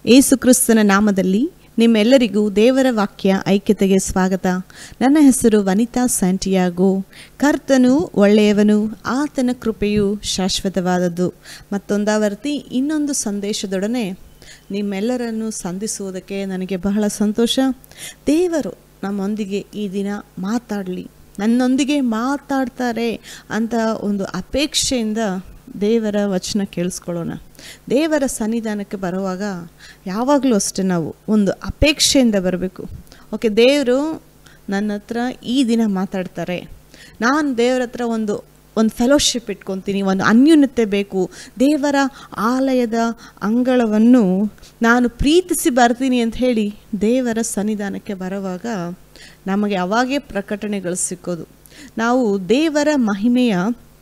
ಏಸು ಕ್ರಿಸ್ತನ ನಾಮದಲ್ಲಿ ನಿಮ್ಮೆಲ್ಲರಿಗೂ ದೇವರ ವಾಕ್ಯ ಐಕ್ಯತೆಗೆ ಸ್ವಾಗತ ನನ್ನ ಹೆಸರು ವನಿತಾ ಸ್ಯಾಂಟಿಯಾಗೋ ಕರ್ತನು ಒಳ್ಳೆಯವನು ಆತನ ಕೃಪೆಯು ಶಾಶ್ವತವಾದದ್ದು ಮತ್ತೊಂದಾವರ್ತಿ ಇನ್ನೊಂದು ಸಂದೇಶದೊಡನೆ ನಿಮ್ಮೆಲ್ಲರನ್ನು ಸಂಧಿಸುವುದಕ್ಕೆ ನನಗೆ ಬಹಳ ಸಂತೋಷ ದೇವರು ನಮ್ಮೊಂದಿಗೆ ಈ ದಿನ ಮಾತಾಡಲಿ ನನ್ನೊಂದಿಗೆ ಮಾತಾಡ್ತಾರೆ ಅಂತ ಒಂದು ಅಪೇಕ್ಷೆಯಿಂದ ದೇವರ ವಚನ ಕೇಳಿಸ್ಕೊಳ್ಳೋಣ ದೇವರ ಸನ್ನಿಧಾನಕ್ಕೆ ಬರುವಾಗ ಯಾವಾಗಲೂ ಅಷ್ಟೇ ನಾವು ಒಂದು ಅಪೇಕ್ಷೆಯಿಂದ ಬರಬೇಕು ಓಕೆ ದೇವರು ನನ್ನ ಹತ್ರ ಈ ದಿನ ಮಾತಾಡ್ತಾರೆ ನಾನು ದೇವರ ಹತ್ರ ಒಂದು ಒಂದು ಫೆಲೋಶಿಪ್ ಇಟ್ಕೊತೀನಿ ಒಂದು ಅನ್ಯೂನ್ಯತೆ ಬೇಕು ದೇವರ ಆಲಯದ ಅಂಗಳವನ್ನು ನಾನು ಪ್ರೀತಿಸಿ ಬರ್ತೀನಿ ಅಂತ ಹೇಳಿ ದೇವರ ಸನ್ನಿಧಾನಕ್ಕೆ ಬರುವಾಗ ನಮಗೆ ಅವಾಗೇ ಪ್ರಕಟಣೆಗಳು ಸಿಕ್ಕೋದು ನಾವು ದೇವರ ಮಹಿಮೆಯ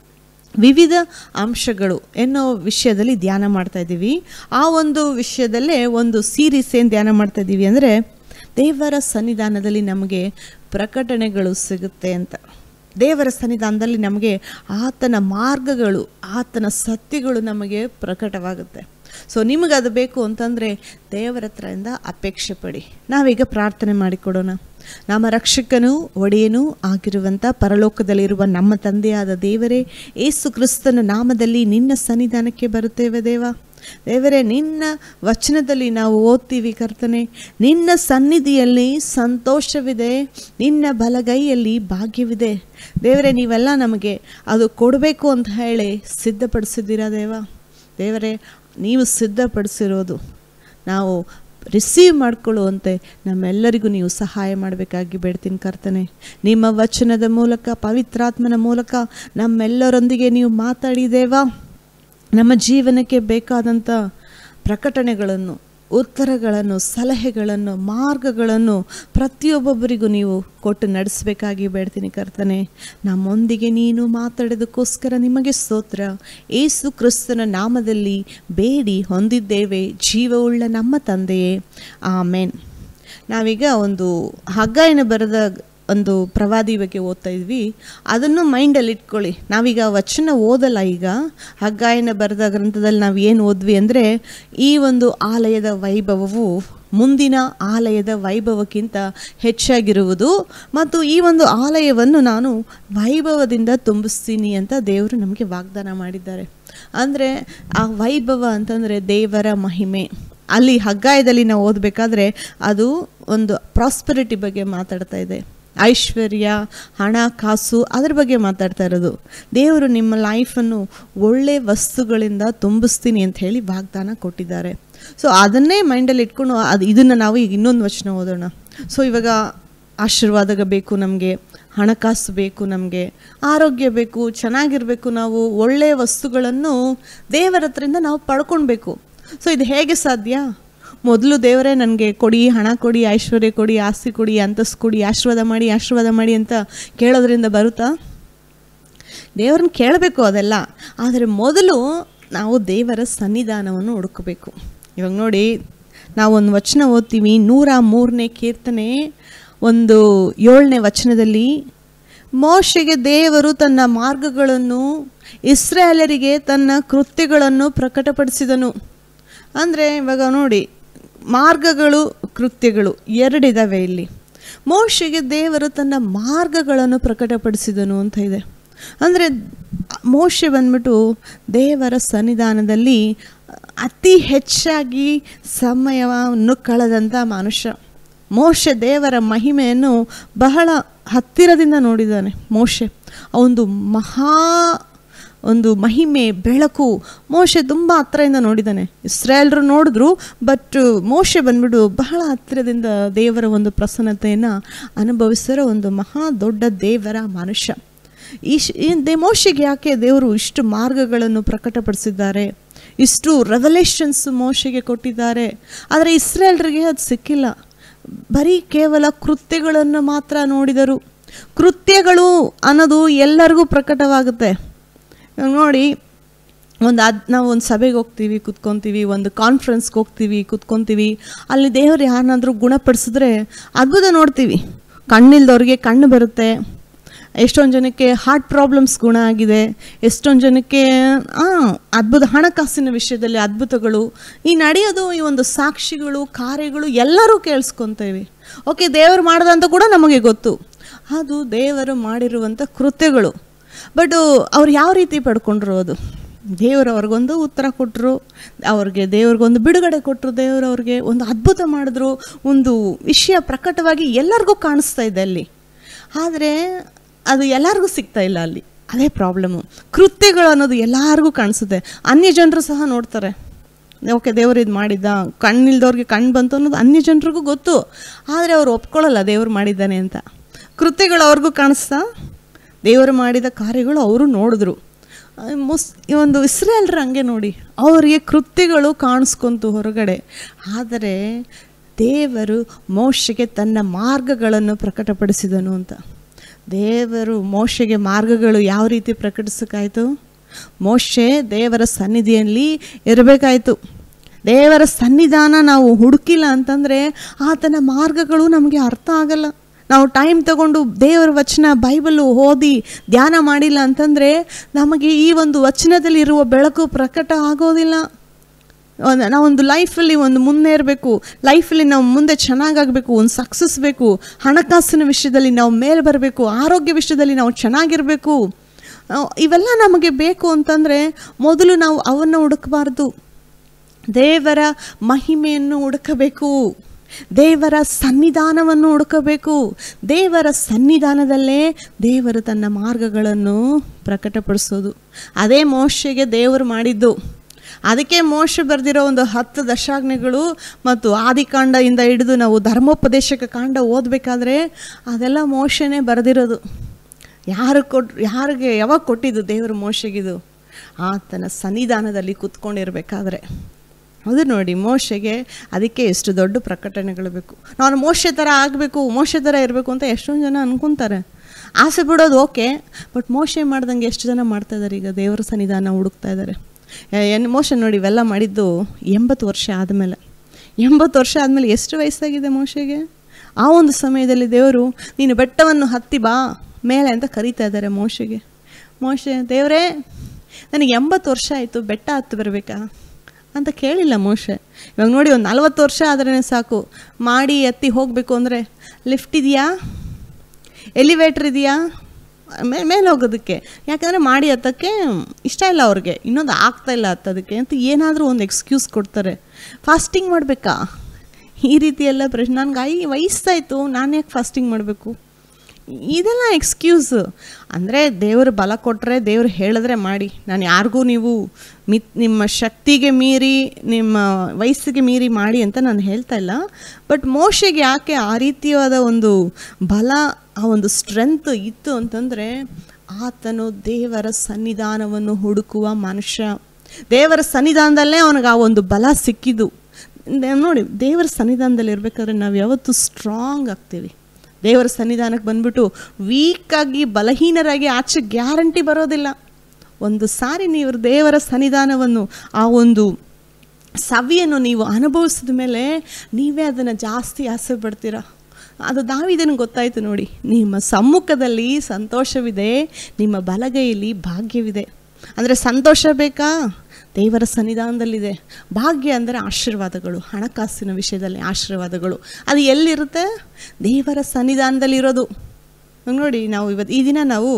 ವಿವಿಧ ಅಂಶಗಳು ಎನ್ನೋ ವಿಷಯದಲ್ಲಿ ಧ್ಯಾನ ಮಾಡ್ತಾ ಇದ್ದೀವಿ ಆ ಒಂದು ವಿಷಯದಲ್ಲೇ ಒಂದು ಸೀರೀಸ್ ಏನು ಧ್ಯಾನ ಮಾಡ್ತಾ ಇದ್ದೀವಿ ಅಂದರೆ ದೇವರ ಸನ್ನಿಧಾನದಲ್ಲಿ ನಮಗೆ ಪ್ರಕಟಣೆಗಳು ಸಿಗುತ್ತೆ ಅಂತ ದೇವರ ಸನ್ನಿಧಾನದಲ್ಲಿ ನಮಗೆ ಆತನ ಮಾರ್ಗಗಳು ಆತನ ಸತ್ಯಗಳು ನಮಗೆ ಪ್ರಕಟವಾಗುತ್ತೆ ಸೊ ನಿಮಗೆ ಅದು ಬೇಕು ಅಂತಂದರೆ ದೇವರ ಹತ್ರದಿಂದ ಅಪೇಕ್ಷೆ ಪಡಿ ನಾವೀಗ ಪ್ರಾರ್ಥನೆ ಮಾಡಿಕೊಡೋಣ ನಮ್ಮ ರಕ್ಷಕನೂ ಒಡೆಯನೂ ಆಗಿರುವಂಥ ಪರಲೋಕದಲ್ಲಿರುವ ನಮ್ಮ ತಂದೆಯಾದ ದೇವರೇ ಏಸು ಕ್ರಿಸ್ತನ ನಾಮದಲ್ಲಿ ನಿನ್ನ ಸನ್ನಿಧಾನಕ್ಕೆ ಬರುತ್ತೇವೆ ದೇವ ದೇವರೇ ನಿನ್ನ ವಚನದಲ್ಲಿ ನಾವು ಓದ್ತೀವಿ ಕರ್ತನೆ ನಿನ್ನ ಸನ್ನಿಧಿಯಲ್ಲಿ ಸಂತೋಷವಿದೆ ನಿನ್ನ ಬಲಗೈಯಲ್ಲಿ ಭಾಗ್ಯವಿದೆ ದೇವರೇ ನೀವೆಲ್ಲ ನಮಗೆ ಅದು ಕೊಡಬೇಕು ಅಂತ ಹೇಳಿ ಸಿದ್ಧಪಡಿಸಿದ್ದೀರಾ ದೇವ ದೇವರೇ ನೀವು ಸಿದ್ಧಪಡಿಸಿರೋದು ನಾವು ರಿಸೀವ್ ಮಾಡ್ಕೊಳ್ಳುವಂತೆ ನಮ್ಮೆಲ್ಲರಿಗೂ ನೀವು ಸಹಾಯ ಮಾಡಬೇಕಾಗಿ ಬೇಡ್ತೀನಿ ಕರ್ತನೆ ನಿಮ್ಮ ವಚನದ ಮೂಲಕ ಪವಿತ್ರಾತ್ಮನ ಮೂಲಕ ನಮ್ಮೆಲ್ಲರೊಂದಿಗೆ ನೀವು ಮಾತಾಡಿದೇವಾ ನಮ್ಮ ಜೀವನಕ್ಕೆ ಬೇಕಾದಂಥ ಪ್ರಕಟಣೆಗಳನ್ನು ಉತ್ತರಗಳನ್ನು ಸಲಹೆಗಳನ್ನು ಮಾರ್ಗಗಳನ್ನು ಪ್ರತಿಯೊಬ್ಬೊಬ್ಬರಿಗೂ ನೀವು ಕೊಟ್ಟು ನಡೆಸಬೇಕಾಗಿ ಬೇಡ್ತೀನಿ ಕರ್ತನೆ ನಮ್ಮೊಂದಿಗೆ ನೀನು ಮಾತಾಡೋದಕ್ಕೋಸ್ಕರ ನಿಮಗೆ ಸ್ತೋತ್ರ ಏಸು ಕ್ರಿಸ್ತನ ನಾಮದಲ್ಲಿ ಬೇಡಿ ಹೊಂದಿದ್ದೇವೆ ಜೀವವುಳ್ಳ ನಮ್ಮ ತಂದೆಯೇ ಆಮೇನ್ ನಾವೀಗ ಒಂದು ಹಗ್ಗಾಯನ ಬರೆದ ಒಂದು ಪ್ರವಾದಿ ಬಗ್ಗೆ ಓದ್ತಾ ಇದ್ವಿ ಅದನ್ನು ಮೈಂಡಲ್ಲಿ ಇಟ್ಕೊಳ್ಳಿ ನಾವೀಗ ವಚನ ಓದಲ್ಲ ಈಗ ಹಗ್ಗಾಯನ ಬರೆದ ಗ್ರಂಥದಲ್ಲಿ ನಾವು ಏನು ಓದ್ವಿ ಅಂದರೆ ಈ ಒಂದು ಆಲಯದ ವೈಭವವು ಮುಂದಿನ ಆಲಯದ ವೈಭವಕ್ಕಿಂತ ಹೆಚ್ಚಾಗಿರುವುದು ಮತ್ತು ಈ ಒಂದು ಆಲಯವನ್ನು ನಾನು ವೈಭವದಿಂದ ತುಂಬಿಸ್ತೀನಿ ಅಂತ ದೇವರು ನಮಗೆ ವಾಗ್ದಾನ ಮಾಡಿದ್ದಾರೆ ಅಂದರೆ ಆ ವೈಭವ ಅಂತಂದರೆ ದೇವರ ಮಹಿಮೆ ಅಲ್ಲಿ ಹಗ್ಗಾಯದಲ್ಲಿ ನಾವು ಓದಬೇಕಾದ್ರೆ ಅದು ಒಂದು ಪ್ರಾಸ್ಪರಿಟಿ ಬಗ್ಗೆ ಮಾತಾಡ್ತಾ ಇದೆ ಐಶ್ವರ್ಯ ಹಣ ಕಾಸು ಅದ್ರ ಬಗ್ಗೆ ಮಾತಾಡ್ತಾ ಇರೋದು ದೇವರು ನಿಮ್ಮ ಲೈಫನ್ನು ಒಳ್ಳೆ ವಸ್ತುಗಳಿಂದ ತುಂಬಿಸ್ತೀನಿ ಅಂತ ಹೇಳಿ ವಾಗ್ದಾನ ಕೊಟ್ಟಿದ್ದಾರೆ ಸೊ ಅದನ್ನೇ ಮೈಂಡಲ್ಲಿ ಇಟ್ಕೊಂಡು ಅದು ಇದನ್ನು ನಾವು ಈಗ ಇನ್ನೊಂದು ವಚನ ಓದೋಣ ಸೊ ಇವಾಗ ಆಶೀರ್ವಾದ ಬೇಕು ನಮಗೆ ಹಣಕಾಸು ಬೇಕು ನಮಗೆ ಆರೋಗ್ಯ ಬೇಕು ಚೆನ್ನಾಗಿರಬೇಕು ನಾವು ಒಳ್ಳೆಯ ವಸ್ತುಗಳನ್ನು ದೇವರ ಹತ್ರದಿಂದ ನಾವು ಪಡ್ಕೊಳ್ಬೇಕು ಸೊ ಇದು ಹೇಗೆ ಸಾಧ್ಯ ಮೊದಲು ದೇವರೇ ನನಗೆ ಕೊಡಿ ಹಣ ಕೊಡಿ ಐಶ್ವರ್ಯ ಕೊಡಿ ಆಸ್ತಿ ಕೊಡಿ ಅಂತಸ್ತು ಕೊಡಿ ಆಶೀರ್ವಾದ ಮಾಡಿ ಆಶೀರ್ವಾದ ಮಾಡಿ ಅಂತ ಕೇಳೋದ್ರಿಂದ ಬರುತ್ತಾ ದೇವರನ್ನ ಕೇಳಬೇಕು ಅದೆಲ್ಲ ಆದರೆ ಮೊದಲು ನಾವು ದೇವರ ಸನ್ನಿಧಾನವನ್ನು ಹುಡುಕಬೇಕು ಇವಾಗ ನೋಡಿ ನಾವು ಒಂದು ವಚನ ಓದ್ತೀವಿ ನೂರ ಮೂರನೇ ಕೀರ್ತನೆ ಒಂದು ಏಳನೇ ವಚನದಲ್ಲಿ ಮೋಶೆಗೆ ದೇವರು ತನ್ನ ಮಾರ್ಗಗಳನ್ನು ಇಸ್ರಾಯೇಲರಿಗೆ ತನ್ನ ಕೃತ್ಯಗಳನ್ನು ಪ್ರಕಟಪಡಿಸಿದನು ಅಂದರೆ ಇವಾಗ ನೋಡಿ ಮಾರ್ಗಗಳು ಕೃತ್ಯಗಳು ಎರಡಿದಾವೆ ಇಲ್ಲಿ ಮೋಶೆಗೆ ದೇವರು ತನ್ನ ಮಾರ್ಗಗಳನ್ನು ಪ್ರಕಟಪಡಿಸಿದನು ಅಂತ ಇದೆ ಅಂದರೆ ಮೋಶೆ ಬಂದ್ಬಿಟ್ಟು ದೇವರ ಸನ್ನಿಧಾನದಲ್ಲಿ ಅತಿ ಹೆಚ್ಚಾಗಿ ಸಮಯವನ್ನು ಕಳೆದಂಥ ಮನುಷ್ಯ ಮೋಶೆ ದೇವರ ಮಹಿಮೆಯನ್ನು ಬಹಳ ಹತ್ತಿರದಿಂದ ನೋಡಿದ್ದಾನೆ ಮೋಶೆ ಒಂದು ಮಹಾ ಒಂದು ಮಹಿಮೆ ಬೆಳಕು ಮೋಶೆ ತುಂಬ ಹತ್ತಿರದಿಂದ ನೋಡಿದ್ದಾನೆ ಇಸ್ರಾಯೇಲ್ರು ನೋಡಿದ್ರು ಬಟ್ ಮೋಶೆ ಬಂದ್ಬಿಟ್ಟು ಬಹಳ ಹತ್ತಿರದಿಂದ ದೇವರ ಒಂದು ಪ್ರಸನ್ನತೆಯನ್ನು ಅನುಭವಿಸಿರೋ ಒಂದು ಮಹಾ ದೊಡ್ಡ ದೇವರ ಮನುಷ್ಯ ಇಶ್ ದೇ ಮೋಶೆಗೆ ಯಾಕೆ ದೇವರು ಇಷ್ಟು ಮಾರ್ಗಗಳನ್ನು ಪ್ರಕಟಪಡಿಸಿದ್ದಾರೆ ಇಷ್ಟು ರೆವಲೇಷನ್ಸ್ ಮೋಶೆಗೆ ಕೊಟ್ಟಿದ್ದಾರೆ ಆದರೆ ಇಸ್ರೇಲ್ರಿಗೆ ಅದು ಸಿಕ್ಕಿಲ್ಲ ಬರೀ ಕೇವಲ ಕೃತ್ಯಗಳನ್ನು ಮಾತ್ರ ನೋಡಿದರು ಕೃತ್ಯಗಳು ಅನ್ನೋದು ಎಲ್ಲರಿಗೂ ಪ್ರಕಟವಾಗುತ್ತೆ ನೋಡಿ ಒಂದು ಅದು ನಾವು ಒಂದು ಸಭೆಗೆ ಹೋಗ್ತೀವಿ ಕುತ್ಕೊತೀವಿ ಒಂದು ಕಾನ್ಫರೆನ್ಸ್ಗೆ ಹೋಗ್ತೀವಿ ಕುತ್ಕೊತೀವಿ ಅಲ್ಲಿ ದೇವರು ಯಾರನ್ನಾದರೂ ಗುಣಪಡಿಸಿದ್ರೆ ಅದ್ಭುತ ನೋಡ್ತೀವಿ ಕಣ್ಣಿಲ್ದವ್ರಿಗೆ ಕಣ್ಣು ಬರುತ್ತೆ ಎಷ್ಟೊಂದು ಜನಕ್ಕೆ ಹಾರ್ಟ್ ಪ್ರಾಬ್ಲಮ್ಸ್ ಗುಣ ಆಗಿದೆ ಎಷ್ಟೊಂದು ಜನಕ್ಕೆ ಆ, ಅದ್ಭುತ ಹಣಕಾಸಿನ ವಿಷಯದಲ್ಲಿ ಅದ್ಭುತಗಳು ಈ ನಡೆಯೋದು ಈ ಒಂದು ಸಾಕ್ಷಿಗಳು ಕಾರ್ಯಗಳು ಎಲ್ಲರೂ ಕೇಳಿಸ್ಕೊತೇವೆ ಓಕೆ ದೇವರು ಮಾಡ್ದಂತ ಕೂಡ ನಮಗೆ ಗೊತ್ತು ಅದು ದೇವರು ಮಾಡಿರುವಂಥ ಕೃತ್ಯಗಳು ಬಟ್ ಅವ್ರು ಯಾವ ರೀತಿ ಪಡ್ಕೊಂಡ್ರು ಅದು ದೇವರು ಅವ್ರಿಗೊಂದು ಉತ್ತರ ಕೊಟ್ಟರು ಅವ್ರಿಗೆ ದೇವ್ರಿಗೊಂದು ಬಿಡುಗಡೆ ಕೊಟ್ಟರು ದೇವರು ಅವ್ರಿಗೆ ಒಂದು ಅದ್ಭುತ ಮಾಡಿದ್ರು ಒಂದು ವಿಷಯ ಪ್ರಕಟವಾಗಿ ಎಲ್ಲರಿಗೂ ಕಾಣಿಸ್ತಾ ಇದೆ ಅಲ್ಲಿ ಆದರೆ ಅದು ಎಲ್ಲರಿಗೂ ಸಿಗ್ತಾ ಇಲ್ಲ ಅಲ್ಲಿ ಅದೇ ಪ್ರಾಬ್ಲಮ್ಮು ಕೃತ್ಯಗಳು ಅನ್ನೋದು ಎಲ್ಲರಿಗೂ ಕಾಣಿಸುತ್ತೆ ಅನ್ಯ ಜನರು ಸಹ ನೋಡ್ತಾರೆ ಓಕೆ ದೇವರು ಇದು ಮಾಡಿದ್ದ ಕಣ್ಣಿಲ್ದವ್ರಿಗೆ ಕಣ್ಣು ಬಂತು ಅನ್ನೋದು ಅನ್ಯ ಜನರಿಗೂ ಗೊತ್ತು ಆದರೆ ಅವ್ರು ಒಪ್ಕೊಳ್ಳಲ್ಲ ದೇವರು ಮಾಡಿದ್ದಾನೆ ಅಂತ ಕೃತ್ಯಗಳು ಅವ್ರಿಗೂ ಕಾಣಿಸ್ತಾ ದೇವರು ಮಾಡಿದ ಕಾರ್ಯಗಳು ಅವರು ನೋಡಿದ್ರು ಆ, ಮುಸ್ ಈ ಒಂದು ಇಸ್ರೇಲ್ರ ಹಂಗೆ ನೋಡಿ ಅವರಿಗೆ ಕೃತ್ಯಗಳು ಕಾಣಿಸ್ಕೊಂತು ಹೊರಗಡೆ ಆದರೆ ದೇವರು ಮೋಶೆಗೆ ತನ್ನ ಮಾರ್ಗಗಳನ್ನು ಪ್ರಕಟಪಡಿಸಿದನು ಅಂತ ದೇವರು ಮೋಶೆಗೆ ಮಾರ್ಗಗಳು ಯಾವ ರೀತಿ ಪ್ರಕಟಿಸೋಕ್ಕಾಯಿತು ಮೋಶೆ ದೇವರ ಸನ್ನಿಧಿಯಲ್ಲಿ ಇರಬೇಕಾಯಿತು ದೇವರ ಸನ್ನಿಧಾನ ನಾವು ಹುಡುಕಿಲ್ಲ ಅಂತಂದರೆ ಆತನ ಮಾರ್ಗಗಳು ನಮಗೆ ಅರ್ಥ ಆಗಲ್ಲ ನಾವು ಟೈಮ್ ತಗೊಂಡು ದೇವರ ವಚನ ಬೈಬಲು ಓದಿ ಧ್ಯಾನ ಮಾಡಿಲ್ಲ ಅಂತಂದರೆ ನಮಗೆ ಈ ಒಂದು ವಚನದಲ್ಲಿ ಇರುವ ಬೆಳಕು ಪ್ರಕಟ ಆಗೋದಿಲ್ಲ ಒಂದು ನಾವೊಂದು ಲೈಫಲ್ಲಿ ಒಂದು ಮುನ್ನೇರಬೇಕು ಲೈಫಲ್ಲಿ ನಾವು ಮುಂದೆ ಚೆನ್ನಾಗಾಗಬೇಕು ಒಂದು ಸಕ್ಸಸ್ ಬೇಕು ಹಣಕಾಸಿನ ವಿಷಯದಲ್ಲಿ ನಾವು ಮೇಲೆ ಬರಬೇಕು ಆರೋಗ್ಯ ವಿಷಯದಲ್ಲಿ ನಾವು ಚೆನ್ನಾಗಿರಬೇಕು ನಾವು- ಇವೆಲ್ಲ ನಮಗೆ ಬೇಕು ಅಂತಂದರೆ ಮೊದಲು ನಾವು ಅವನ್ನು ಹುಡುಕಬಾರ್ದು ದೇವರ ಮಹಿಮೆಯನ್ನು ಹುಡುಕಬೇಕು ದೇವರ ಸನ್ನಿಧಾನವನ್ನು ಹುಡುಕಬೇಕು ದೇವರ ಸನ್ನಿಧಾನದಲ್ಲೇ ದೇವರು ತನ್ನ ಮಾರ್ಗಗಳನ್ನು ಪ್ರಕಟಪಡಿಸೋದು ಅದೇ ಮೋಶೆಗೆ ದೇವರು ಮಾಡಿದ್ದು ಅದಕ್ಕೆ ಮೋಶ ಬರೆದಿರೋ ಒಂದು ಹತ್ತು ದಶಾಜ್ಞೆಗಳು ಮತ್ತು ಆದಿಕಾಂಡದಿಂದ ಹಿಡಿದು ನಾವು ಧರ್ಮೋಪದೇಶಕ ಕಾಂಡ ಓದಬೇಕಾದ್ರೆ ಅದೆಲ್ಲ ಮೋಶನೇ ಬರೆದಿರೋದು ಯಾರು ಕೊಟ್ ಯಾರಿಗೆ ಯಾವಾಗ ಕೊಟ್ಟಿದ್ದು ದೇವರು ಮೋಶೆಗಿದು ಆತನ ಸನ್ನಿಧಾನದಲ್ಲಿ ಕೂತ್ಕೊಂಡಿರ್ಬೇಕಾದ್ರೆ ಹೌದು ನೋಡಿ ಮೋಶೆಗೆ ಅದಕ್ಕೆ ಎಷ್ಟು ದೊಡ್ಡ ಪ್ರಕಟಣೆಗಳು ಬೇಕು ನಾನು ಮೋಶೆ ಥರ ಆಗಬೇಕು ಮೋಶೆ ಥರ ಇರಬೇಕು ಅಂತ ಎಷ್ಟೊಂದು ಜನ ಅನ್ಕೊತಾರೆ ಆಸೆ ಬಿಡೋದು ಓಕೆ ಬಟ್ ಮೋಶೆ ಮಾಡ್ದಂಗೆ ಎಷ್ಟು ಜನ ಮಾಡ್ತಾ ಇದ್ದಾರೆ ಈಗ ದೇವರ ಸನ್ನಿಧಾನ ಹುಡುಕ್ತಾ ಇದ್ದಾರೆ ಏನು ಮೋಶೆ ನೋಡಿ ಇವೆಲ್ಲ ಮಾಡಿದ್ದು ಎಂಬತ್ತು ವರ್ಷ ಆದಮೇಲೆ ಎಂಬತ್ತು ವರ್ಷ ಆದಮೇಲೆ ಎಷ್ಟು ವಯಸ್ಸಾಗಿದೆ ಮೋಶೆಗೆ ಆ ಒಂದು ಸಮಯದಲ್ಲಿ ದೇವರು ನೀನು ಬೆಟ್ಟವನ್ನು ಹತ್ತಿ ಬಾ ಮೇಲೆ ಅಂತ ಕರೀತಾ ಇದ್ದಾರೆ ಮೋಶೆಗೆ ಮೋಶೆ ದೇವರೇ ನನಗೆ ಎಂಬತ್ತು ವರ್ಷ ಆಯಿತು ಬೆಟ್ಟ ಹತ್ತು ಬರಬೇಕಾ ಅಂತ ಕೇಳಿಲ್ಲ ಮೋಶೆ ಇವಾಗ ನೋಡಿ ಒಂದು ನಲ್ವತ್ತು ವರ್ಷ ಆದ್ರೇ ಸಾಕು ಮಾಡಿ ಎತ್ತಿ ಹೋಗಬೇಕು ಅಂದರೆ ಲಿಫ್ಟ್ ಇದೆಯಾ ಎಲಿವೇಟ್ರ್ ಇದೆಯಾ ಮೇಲೆ ಮೇಲೆ ಹೋಗೋದಕ್ಕೆ ಯಾಕಂದರೆ ಮಾಡಿ ಹತ್ತಕ್ಕೆ ಇಷ್ಟ ಇಲ್ಲ ಅವ್ರಿಗೆ ಇನ್ನೊಂದು ಆಗ್ತಾ ಇಲ್ಲ ಹತ್ತೋದಕ್ಕೆ ಅಂತ ಏನಾದರೂ ಒಂದು ಎಕ್ಸ್ಕ್ಯೂಸ್ ಕೊಡ್ತಾರೆ ಫಾಸ್ಟಿಂಗ್ ಮಾಡಬೇಕಾ ಈ ರೀತಿ ಎಲ್ಲ ಪ್ರಶ್ನೆ ನನಗೆ ಐ ವಯಸ್ಸಾಯಿತು ನಾನು ಯಾಕೆ ಫಾಸ್ಟಿಂಗ್ ಮಾಡಬೇಕು ಇದೆಲ್ಲ ಎಕ್ಸ್ಕ್ಯೂಸ್ ಅಂದರೆ ದೇವರು ಬಲ ಕೊಟ್ಟರೆ ದೇವರು ಹೇಳಿದ್ರೆ ಮಾಡಿ ನಾನು ಯಾರಿಗೂ ನೀವು ಮಿತ್ ನಿಮ್ಮ ಶಕ್ತಿಗೆ ಮೀರಿ ನಿಮ್ಮ ವಯಸ್ಸಿಗೆ ಮೀರಿ ಮಾಡಿ ಅಂತ ನಾನು ಹೇಳ್ತಾ ಇಲ್ಲ ಬಟ್ ಮೋಶೆಗೆ ಯಾಕೆ ಆ ರೀತಿಯಾದ ಒಂದು ಬಲ ಆ ಒಂದು ಸ್ಟ್ರೆಂತ್ ಇತ್ತು ಅಂತಂದರೆ ಆತನು ದೇವರ ಸನ್ನಿಧಾನವನ್ನು ಹುಡುಕುವ ಮನುಷ್ಯ ದೇವರ ಸನ್ನಿಧಾನದಲ್ಲೇ ಅವನಿಗೆ ಆ ಒಂದು ಬಲ ಸಿಕ್ಕಿದ್ದು ದೇ- ನೋಡಿ ದೇವರ ಸನ್ನಿಧಾನದಲ್ಲಿ ಇರಬೇಕಾದ್ರೆ ನಾವು ಯಾವತ್ತೂ ಸ್ಟ್ರಾಂಗ್ ಆಗ್ತೀವಿ ದೇವರ ಸನ್ನಿಧಾನಕ್ಕೆ ಬಂದ್ಬಿಟ್ಟು ವೀಕಾಗಿ ಬಲಹೀನರಾಗಿ ಆಚೆ ಗ್ಯಾರಂಟಿ ಬರೋದಿಲ್ಲ ಒಂದು ಸಾರಿ ನೀವು ದೇವರ ಸನ್ನಿಧಾನವನ್ನು ಆ ಒಂದು ಸವಿಯನ್ನು ನೀವು ಅನುಭವಿಸಿದ ಮೇಲೆ ನೀವೇ ಅದನ್ನು ಜಾಸ್ತಿ ಆಸೆ ಪಡ್ತೀರ ಅದು ದಾವಿದನಿಗೆ ಗೊತ್ತಾಯಿತು ನೋಡಿ ನಿಮ್ಮ ಸಮ್ಮುಖದಲ್ಲಿ ಸಂತೋಷವಿದೆ ನಿಮ್ಮ ಬಲಗೈಯಲ್ಲಿ ಭಾಗ್ಯವಿದೆ ಅಂದರೆ ಸಂತೋಷ ಬೇಕಾ ದೇವರ ಸನ್ನಿಧಾನದಲ್ಲಿದೆ ಭಾಗ್ಯ ಅಂದರೆ ಆಶೀರ್ವಾದಗಳು ಹಣಕಾಸಿನ ವಿಷಯದಲ್ಲಿ ಆಶೀರ್ವಾದಗಳು ಅದು ಎಲ್ಲಿರುತ್ತೆ ದೇವರ ಸನ್ನಿಧಾನದಲ್ಲಿರೋದು ಇವಾಗ ನೋಡಿ ನಾವು ಇವತ್ತು ಈ ದಿನ ನಾವು